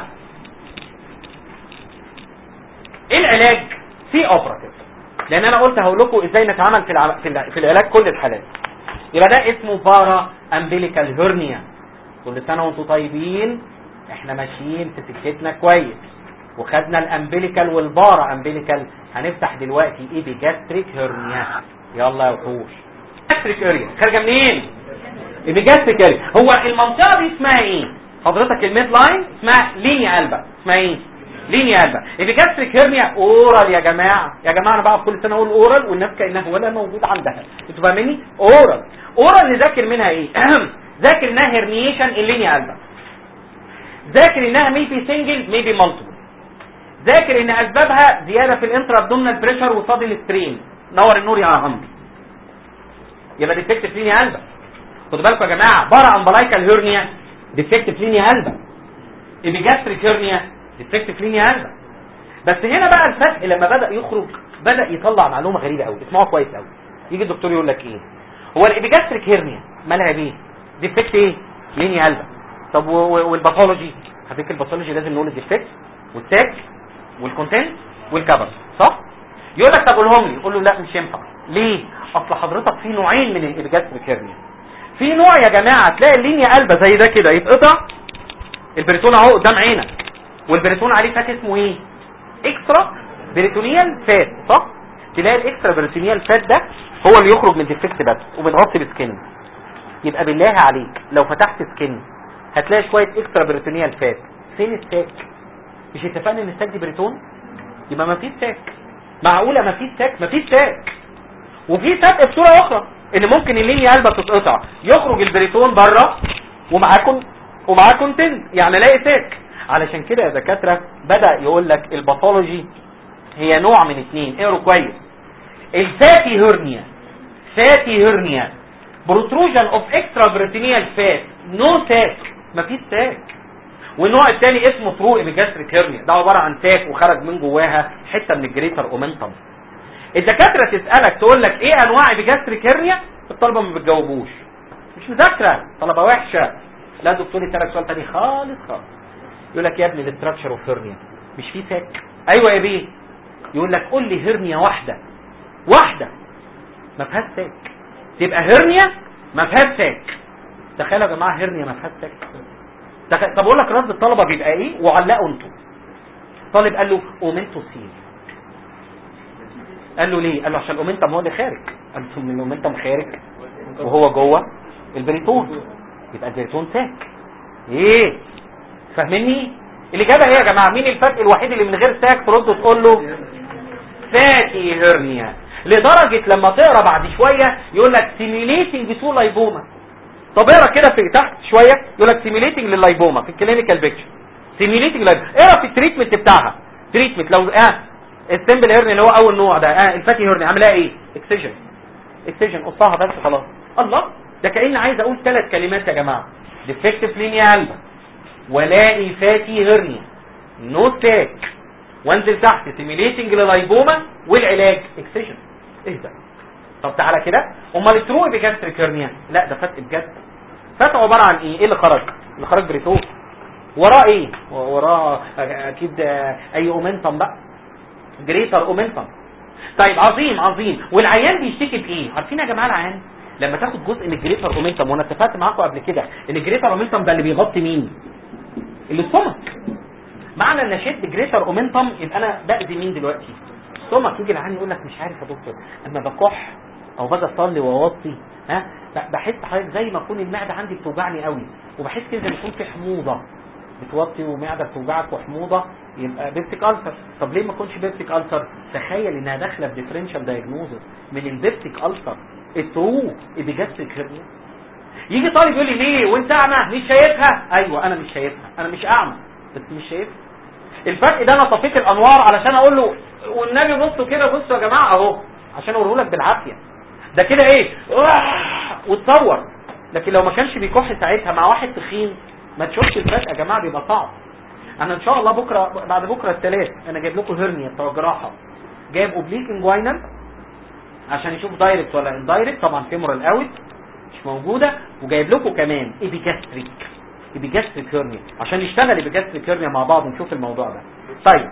ايه العلاج في اوبراتيف لان انا قلت هقول لكم ازاي نتعامل في الع... في, الع... في العلاج كل الحالات يبقى ده اسمه بارا امبليكال هيرنيا كل سنه وانتم طيبين احنا ماشيين في سكتنا كويس وخدنا الامبليكال والبارا امبليكال هنفتح دلوقتي ايه بجاستريك هيرنيا يلا يا وحوش جاستريك اريا خارجه منين الجاستريك اريا هو المنطقه دي اسمها ايه حضرتك الميد لاين اسمها لينيا قلبه اسمها ايه لينيا قلبه الجاستريك هيرنيا اورال يا جماعه يا جماعه انا بقى كل سنه اقول اورال والناس كانها ولا موجود عندها انتوا فاهميني اورال اورال نذاكر منها ايه ذاكر انها هيرنيشن اللينيا قلبه ذاكر انها ميبي سنجل ميبي مالتيبل ذاكر ان اسبابها زياده في الانترا ابدومينال بريشر وصادن سترين نور النور يا عمرو يبقى ديفكتيف لينيا قلبه خدوا بالكم يا جماعه بارا امبلايكال هيرنيا ديفكتيف لينيا قلبه ايبيجاستريك هيرنيا ديفكتيف لينيا قلبه بس هنا بقى الفتح لما بدا يخرج بدا يطلع معلومه غريبه قوي اسمعوها كويس قوي يجي الدكتور يقول لك ايه هو الايبيجاستريك هيرنيا مالها بيه ديفكت ايه لينيا قلبه طب والباثولوجي هديك الباثولوجي لازم نقول الديفكت والتاج والكونتنت والكبر صح يقول لك طب قولهم لي يقول له لا مش ينفع ليه اصل حضرتك في نوعين من الايبيجاستريك هيرنيا في نوع يا جماعه تلاقي اللينيا قلبه زي ده كده يتقطع البريتون اهو قدام عينك والبريتون عليه فات اسمه ايه اكسترا بريتونيال فات صح تلاقي الاكسترا بريتونيال فات ده هو اللي يخرج من ديفكت بس وبتغطي بسكن يبقى بالله عليك لو فتحت سكن هتلاقي شويه اكسترا بريتونيال فات فين الساك مش اتفقنا ان الساك دي بريتون يبقى ما فيش ساك معقوله ما فيش ساك ما فيش ساك وفي ساك بصوره اخرى ان ممكن اللينيا قلبه تتقطع يخرج البريتون بره ومعاكم ومعاه كونتنت يعني الاقي ساك علشان كده يا دكاتره بدا يقول لك الباثولوجي هي نوع من اتنين اقروا كويس الفاتي هيرنيا فاتي هيرنيا بروتروجن اوف اكسترا بريتينيال فات نو ساك مفيش ساك والنوع الثاني اسمه ترو ايبيجاستريك هيرنيا ده عباره عن ساك وخرج من جواها حته من الجريتر اومنتم الدكاتره تسالك تقول لك ايه انواع ايبيجاستريك هيرنيا الطلبه ما بتجاوبوش مش مذاكره طلبه وحشه لا دكتور يسالك سؤال تاني خالص خالص يقول لك يا ابني الاستراكشر اوف هيرنيا مش في ساك ايوه يا بيه يقول لك قول لي هيرنيا واحده واحده ما فيهاش ساك تبقى هيرنيا ما فيهاش ساك تخيلوا يا جماعه هيرنيا ما فيهاش ساك تخيل... طب اقول لك رد الطلبه بيبقى ايه وعلقوا انتوا طالب قال له اومنتو سيل قال له ليه قال له عشان الاومنتم هو اللي خارج قال له من الاومنتم خارج وهو جوه البريتون يبقى البريتون ساك ايه فاهميني الاجابه ايه يا جماعه مين الفرق الوحيد اللي من غير ساك ترد وتقول له فاتي هيرنيا لدرجه لما تقرا بعد شويه يقول لك سيميليتنج تو لايبوما طب اقرا كده في تحت شويه يقول لك سيميليتنج لللايبوما في الكلينيكال بيكتشر سيميليتنج اقرا في التريتمنت بتاعها تريتمنت لو اه السمبل هيرني اللي هو اول نوع ده اه الفاتي هيرني عاملاها ايه اكسجن اكسجن قصها بس خلاص الله ده كاني عايز اقول ثلاث كلمات يا جماعه ديفكتيف لينيا قلبه ولاقي فاتي هيرنيا نو ساك وانزل تحت سيميليتنج للايبوما والعلاج اكسجن ايه ده طب تعالى كده امال الترو بجاستريك هيرنيا لا ده فتق بجد فتق عباره عن ايه ايه اللي خرج اللي خرج بريتو وراه ايه وراه اكيد اي اومنتم بقى جريتر اومنتم طيب عظيم عظيم والعيان بيشتكي بايه عارفين يا جماعه العيان لما تاخد جزء من الجريتر اومنتم وانا اتفقت معاكم قبل كده ان الجريتر اومنتم ده اللي بيغطي مين الاستومك معنى ان شد جريتر اومنتم يبقى انا باذي مين دلوقتي الاستومك يجي العيان يقول لك مش عارف يا دكتور اما بكح او باجي اصلي واوطي ها بحس حضرتك زي ما اكون المعده عندي بتوجعني قوي وبحس كده زي ما يكون في حموضه بتوطي ومعده بتوجعك وحموضه يبقى بيبتيك السر طب ليه ما يكونش بيبتيك السر تخيل انها داخله في ديفرنشال دايجنوزس من البيبتيك السر الترو ابيجاستريك هيرنيا يجي طالب يقول لي ليه وانت اعمى مش شايفها ايوه انا مش شايفها انا مش اعمى بس مش شايفها الفرق ده انا طفيت الانوار علشان اقول له والنبي بصوا كده بصوا يا جماعه اهو عشان اوريه لك بالعافيه ده كده ايه وتصور لكن لو ما كانش بيكح ساعتها مع واحد تخين ما تشوفش الفرق يا جماعه بيبقى صعب انا ان شاء الله بكره بعد بكره الثلاث انا جايب لكم هرنيا بتوع جراحه جايب اوبليك انجوينال عشان يشوف دايركت ولا اندايركت طبعا فيمورال اوت مش موجوده وجايب لكم كمان ايبيجاستريك ايبيجاستريك هرنيا عشان نشتغل ايبيجاستريك هرنيا مع بعض ونشوف الموضوع ده طيب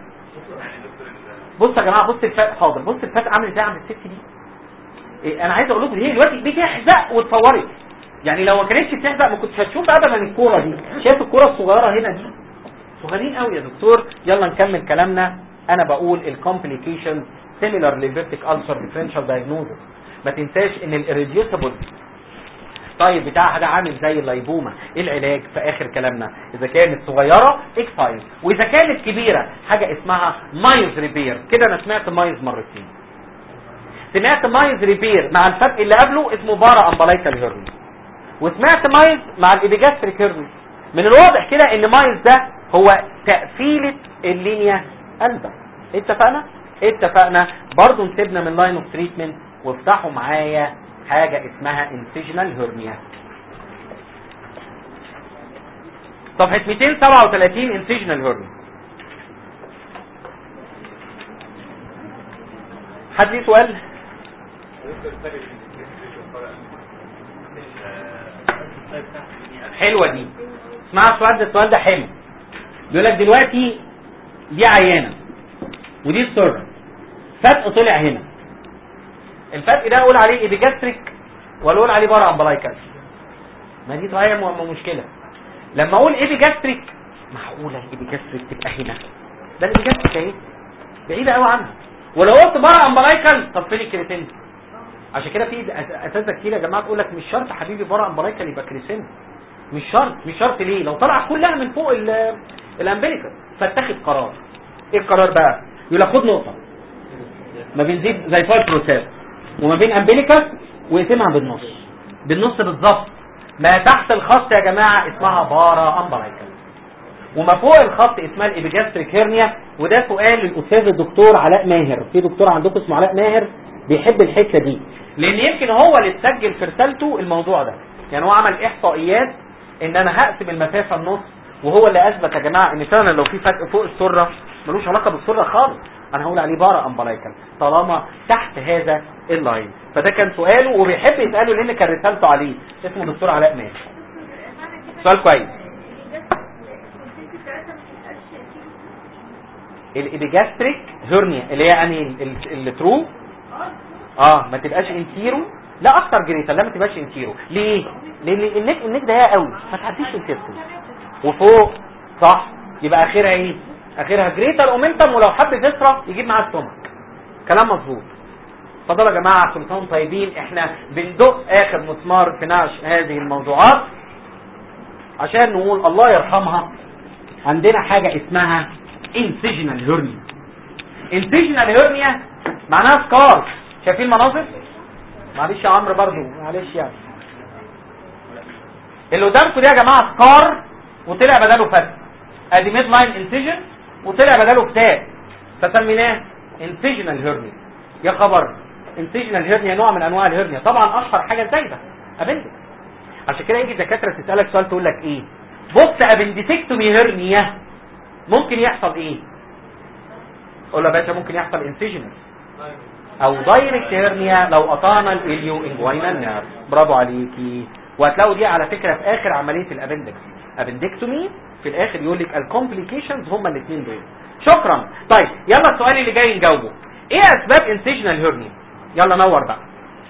بص يا جماعه بص الفات حاضر بص الفات عامل ازاي عند الست دي إيه انا عايز اقول لكم هي دلوقتي بتحزق وتصورت يعني لو ما كانتش بتحزق ما كنتش هتشوف ابدا الكوره دي شايف الكوره الصغيره هنا دي صغيرين قوي يا دكتور يلا نكمل كلامنا انا بقول الكومبليكيشن سيميلار لفيرتيك السر ديفرنشال دايجنوزس ما تنساش ان الاريديوسبل طيب بتاعها ده عامل زي اللايبوما ايه العلاج في اخر كلامنا اذا كانت صغيره اكسايز واذا كانت كبيره حاجه اسمها مايز ريبير كده انا سمعت مايز مرتين سمعت مايز ريبير مع الفرق اللي قبله اسمه بارا امبلايكال هيرني وسمعت مايز مع الابيجاستريك هيرني من الواضح كده ان مايز ده هو تقفيلة اللينيا قلبة اتفقنا اتفقنا برضو نسيبنا من لاين اوف تريتمنت وافتحوا معايا حاجة اسمها انسيجنال هيرنيا صفحة 237 انسيجنال هيرنيا حد ليه سؤال حلوة دي اسمع السؤال ده السؤال ده حلو بيقول لك دلوقتي دي عيانة ودي السيرفر فتق طلع هنا الفتق ده اقول عليه ايبيجاستريك ولا اقول عليه بارا امبلايكال ما دي صحيح م- مشكلة لما اقول ايبيجاستريك معقولة الايبيجاستريك تبقى هنا ده الايبيجاستريك اهي بعيدة قوي عنها ولو قلت بارا امبلايكال طب فين الكريتين عشان كده في اساتذه كتير يا جماعه تقول لك مش شرط حبيبي بارا امبلايكال يبقى كريسين مش شرط مش شرط ليه لو طلعت كلها من فوق ال- الامبليكال فاتخذ قرار ايه القرار بقى يقول لك خد نقطه ما بين زيت زي فايل بروسيس وما بين امبليكال ويقسمها بالنص بالنص بالظبط ما تحت الخط يا جماعه اسمها بارا امبلايكال وما فوق الخط اسمها الابيجاستريك هيرنيا وده سؤال للاستاذ الدكتور علاء ماهر في دكتور عندكم اسمه علاء ماهر بيحب الحته دي لان يمكن هو اللي اتسجل في رسالته الموضوع ده يعني هو عمل احصائيات ان انا هقسم المسافه النص وهو اللي اثبت يا جماعه ان فعلا لو في فرق فوق السره ملوش علاقه بالسره خالص انا هقول عليه بارا امبلايكال طالما تحت هذا اللاين فده كان سؤاله وبيحب يساله لان كان رسالته عليه اسمه دكتور علاء ماهر سؤال كويس الابيجاستريك هيرنيا اللي هي يعني الترو اه ما تبقاش انتيرو لا اكتر جريتا لا ما تبقاش انتيرو ليه لان النك النك ضيقه قوي ما تعديش الكتف وفوق صح يبقى اخرها ايه اخرها جريتر اومنتم ولو حب فيسرا يجيب معاه السمك كلام مظبوط اتفضلوا يا جماعه كل سنه وانتم طيبين احنا بندق اخر مسمار في نعش هذه الموضوعات عشان نقول الله يرحمها عندنا حاجه اسمها incisional hernia incisional hernia معناها سكار شايفين المناظر معلش يا عمرو برضو معلش يعني اللي قدامكم ده يا جماعه سكار وطلع بداله فتح ادي ميد لاين انسيجن وطلع بداله فتاة فسميناه incisional hernia يا خبر incisional hernia نوع من انواع الهرنيا طبعا اشهر حاجه الزايده ابندكس عشان كده يجي الدكاتره تسالك سؤال تقول لك ايه بص ابنديسكتومي هرنيا ممكن يحصل ايه قول له يا باشا ممكن يحصل انسيجنال او دايركت هيرنيا لو قطعنا الاليو انجوينال نيرف برافو عليكي وهتلاقوا دي على فكره في اخر عمليه الابندكس ابندكتومي في الاخر يقول لك الكومبليكيشنز هما الاثنين دول شكرا طيب يلا السؤال اللي جاي نجاوبه ايه اسباب انسيجنال هيرنيا يلا نور بقى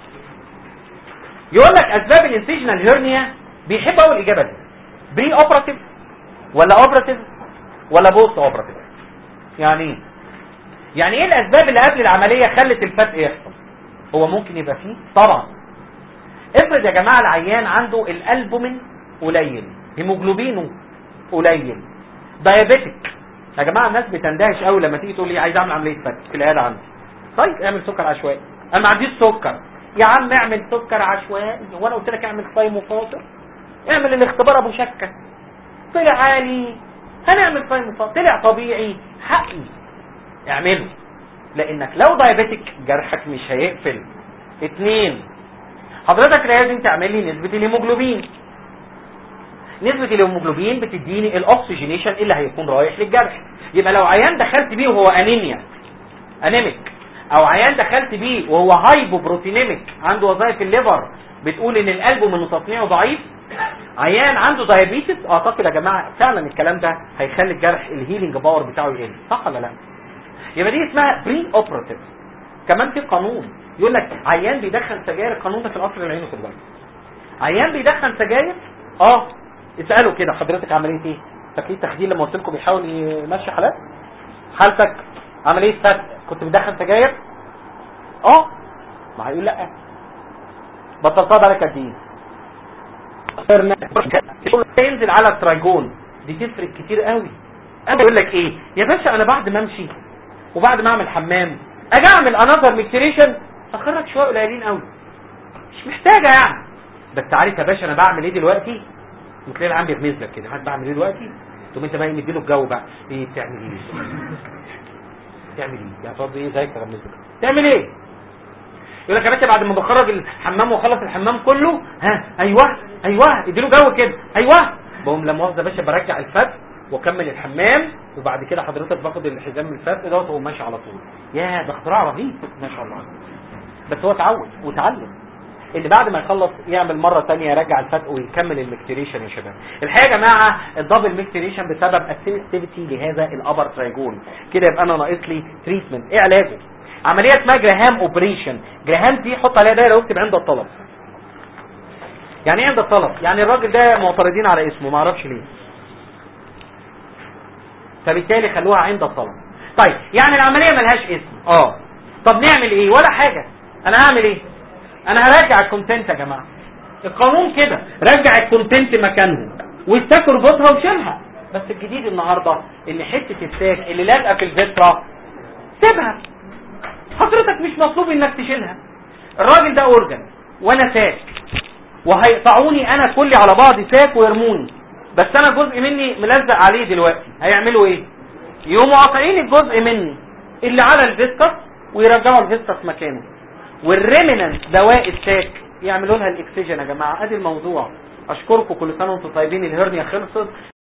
يقول لك اسباب الانسيجنال هيرنيا بيحب اول الاجابه دي بري اوبراتيف ولا اوبراتيف ولا بوست اوبراتيف يعني ايه يعني ايه الاسباب اللي قبل العمليه خلت الفتق يحصل هو ممكن يبقى فيه طبعا افرض يا جماعه العيان عنده الالبومين قليل هيموجلوبينه قليل دايابيتك يا جماعه الناس بتندهش قوي لما تيجي تقول لي عايز اعمل عمليه فتق في العياده عندي طيب اعمل سكر عشوائي انا ما عنديش سكر يا عم اعمل سكر عشوائي وانا قلت لك اعمل صايم وفاطر اعمل الاختبار ابو شكه طلع عالي هنعمل صايم وفاطر طلع طبيعي حقي اعمله لانك لو دايابيتك جرحك مش هيقفل اتنين حضرتك لازم تعمل لي نسبة الهيموجلوبين نسبة الهيموجلوبين بتديني الاكسجينيشن اللي هيكون رايح للجرح يبقى لو عيان دخلت بيه وهو انيميا انيميك او عيان دخلت بيه وهو هايبوبروتينيميك عنده وظائف الليفر بتقول ان القلب من تصنيعه ضعيف عيان عنده دايابيتس اعتقد يا جماعه فعلا الكلام ده هيخلي الجرح الهيلينج باور بتاعه يقل صح ولا لا يبقى دي اسمها بري اوبراتيف كمان في قانون يقول لك عيان بيدخن سجاير القانون ده في القصر العيني خد بالك عيان بيدخن سجاير اه اسالوا كده حضرتك عمليه ايه فاكرين التخدير لما قلت لكم بيحاول يمشي حالات حالتك عمليه فتح كنت بتدخن سجاير اه ما هيقول لا بطلتها بالك قد ايه ينزل على الترايجون دي تفرق كتير قوي انا يقول لك ايه يا باشا انا بعد ما امشي وبعد ما اعمل حمام اجي اعمل انذر ميكتريشن اخرج شويه قليلين قوي مش محتاجه يعني بس عارف يا باشا انا بعمل ايه دلوقتي وتلاقي العام بيغمز لك كده عارف بعمل ايه دلوقتي تقوم انت بقى مديله الجو بقى ايه بتعمل ايه تعمل ايه يعني تقعد ايه زيك تغمز لك تعمل ايه يقول لك يا باشا بعد ما بخرج الحمام واخلص الحمام كله ها ايوه ايوه اديله جو كده ايوه بقوم لما مؤاخذه يا باشا برجع الفتح واكمل الحمام وبعد كده حضرتك باخد الحزام من الفتح دوت وهو ماشي على طول يا ده اختراع رهيب ما شاء الله بس هو اتعود وتعلم اللي بعد ما يخلص يعمل مرة تانية يرجع الفتق ويكمل المكتريشن يا شباب الحقيقة يا جماعة الدبل مكتريشن بسبب السنسيتيفيتي لهذا الابر ترايجون كده يبقى انا ناقص لي تريتمنت ايه علاجه عملية اسمها جراهام اوبريشن جراهام دي حط عليها دايره واكتب عند الطلب يعني ايه عند الطلب يعني الراجل ده معترضين على اسمه ما اعرفش ليه فبالتالي خلوها عند الطلب طيب يعني العملية ملهاش اسم اه طب نعمل ايه ولا حاجة انا هعمل ايه انا هراجع الكونتنت يا جماعة القانون كده رجع الكونتنت مكانهم والساك اربطها وشيلها بس الجديد النهاردة ان حتة الساك اللي لازقة في الفيترا سيبها حضرتك مش مطلوب انك تشيلها الراجل ده اورجن وانا ساك وهيقطعوني انا كلي على بعض ساك ويرموني بس انا جزء مني ملزق عليه دلوقتي هيعملوا ايه يقوموا قاطعين الجزء مني اللي على الفيسكس ويرجعوا الفيسكس مكانه والريمننت دواء الساك يعملوا لها الاكسجين يا جماعه ادي الموضوع اشكركم كل سنه وانتم طيبين الهرنيا خلصت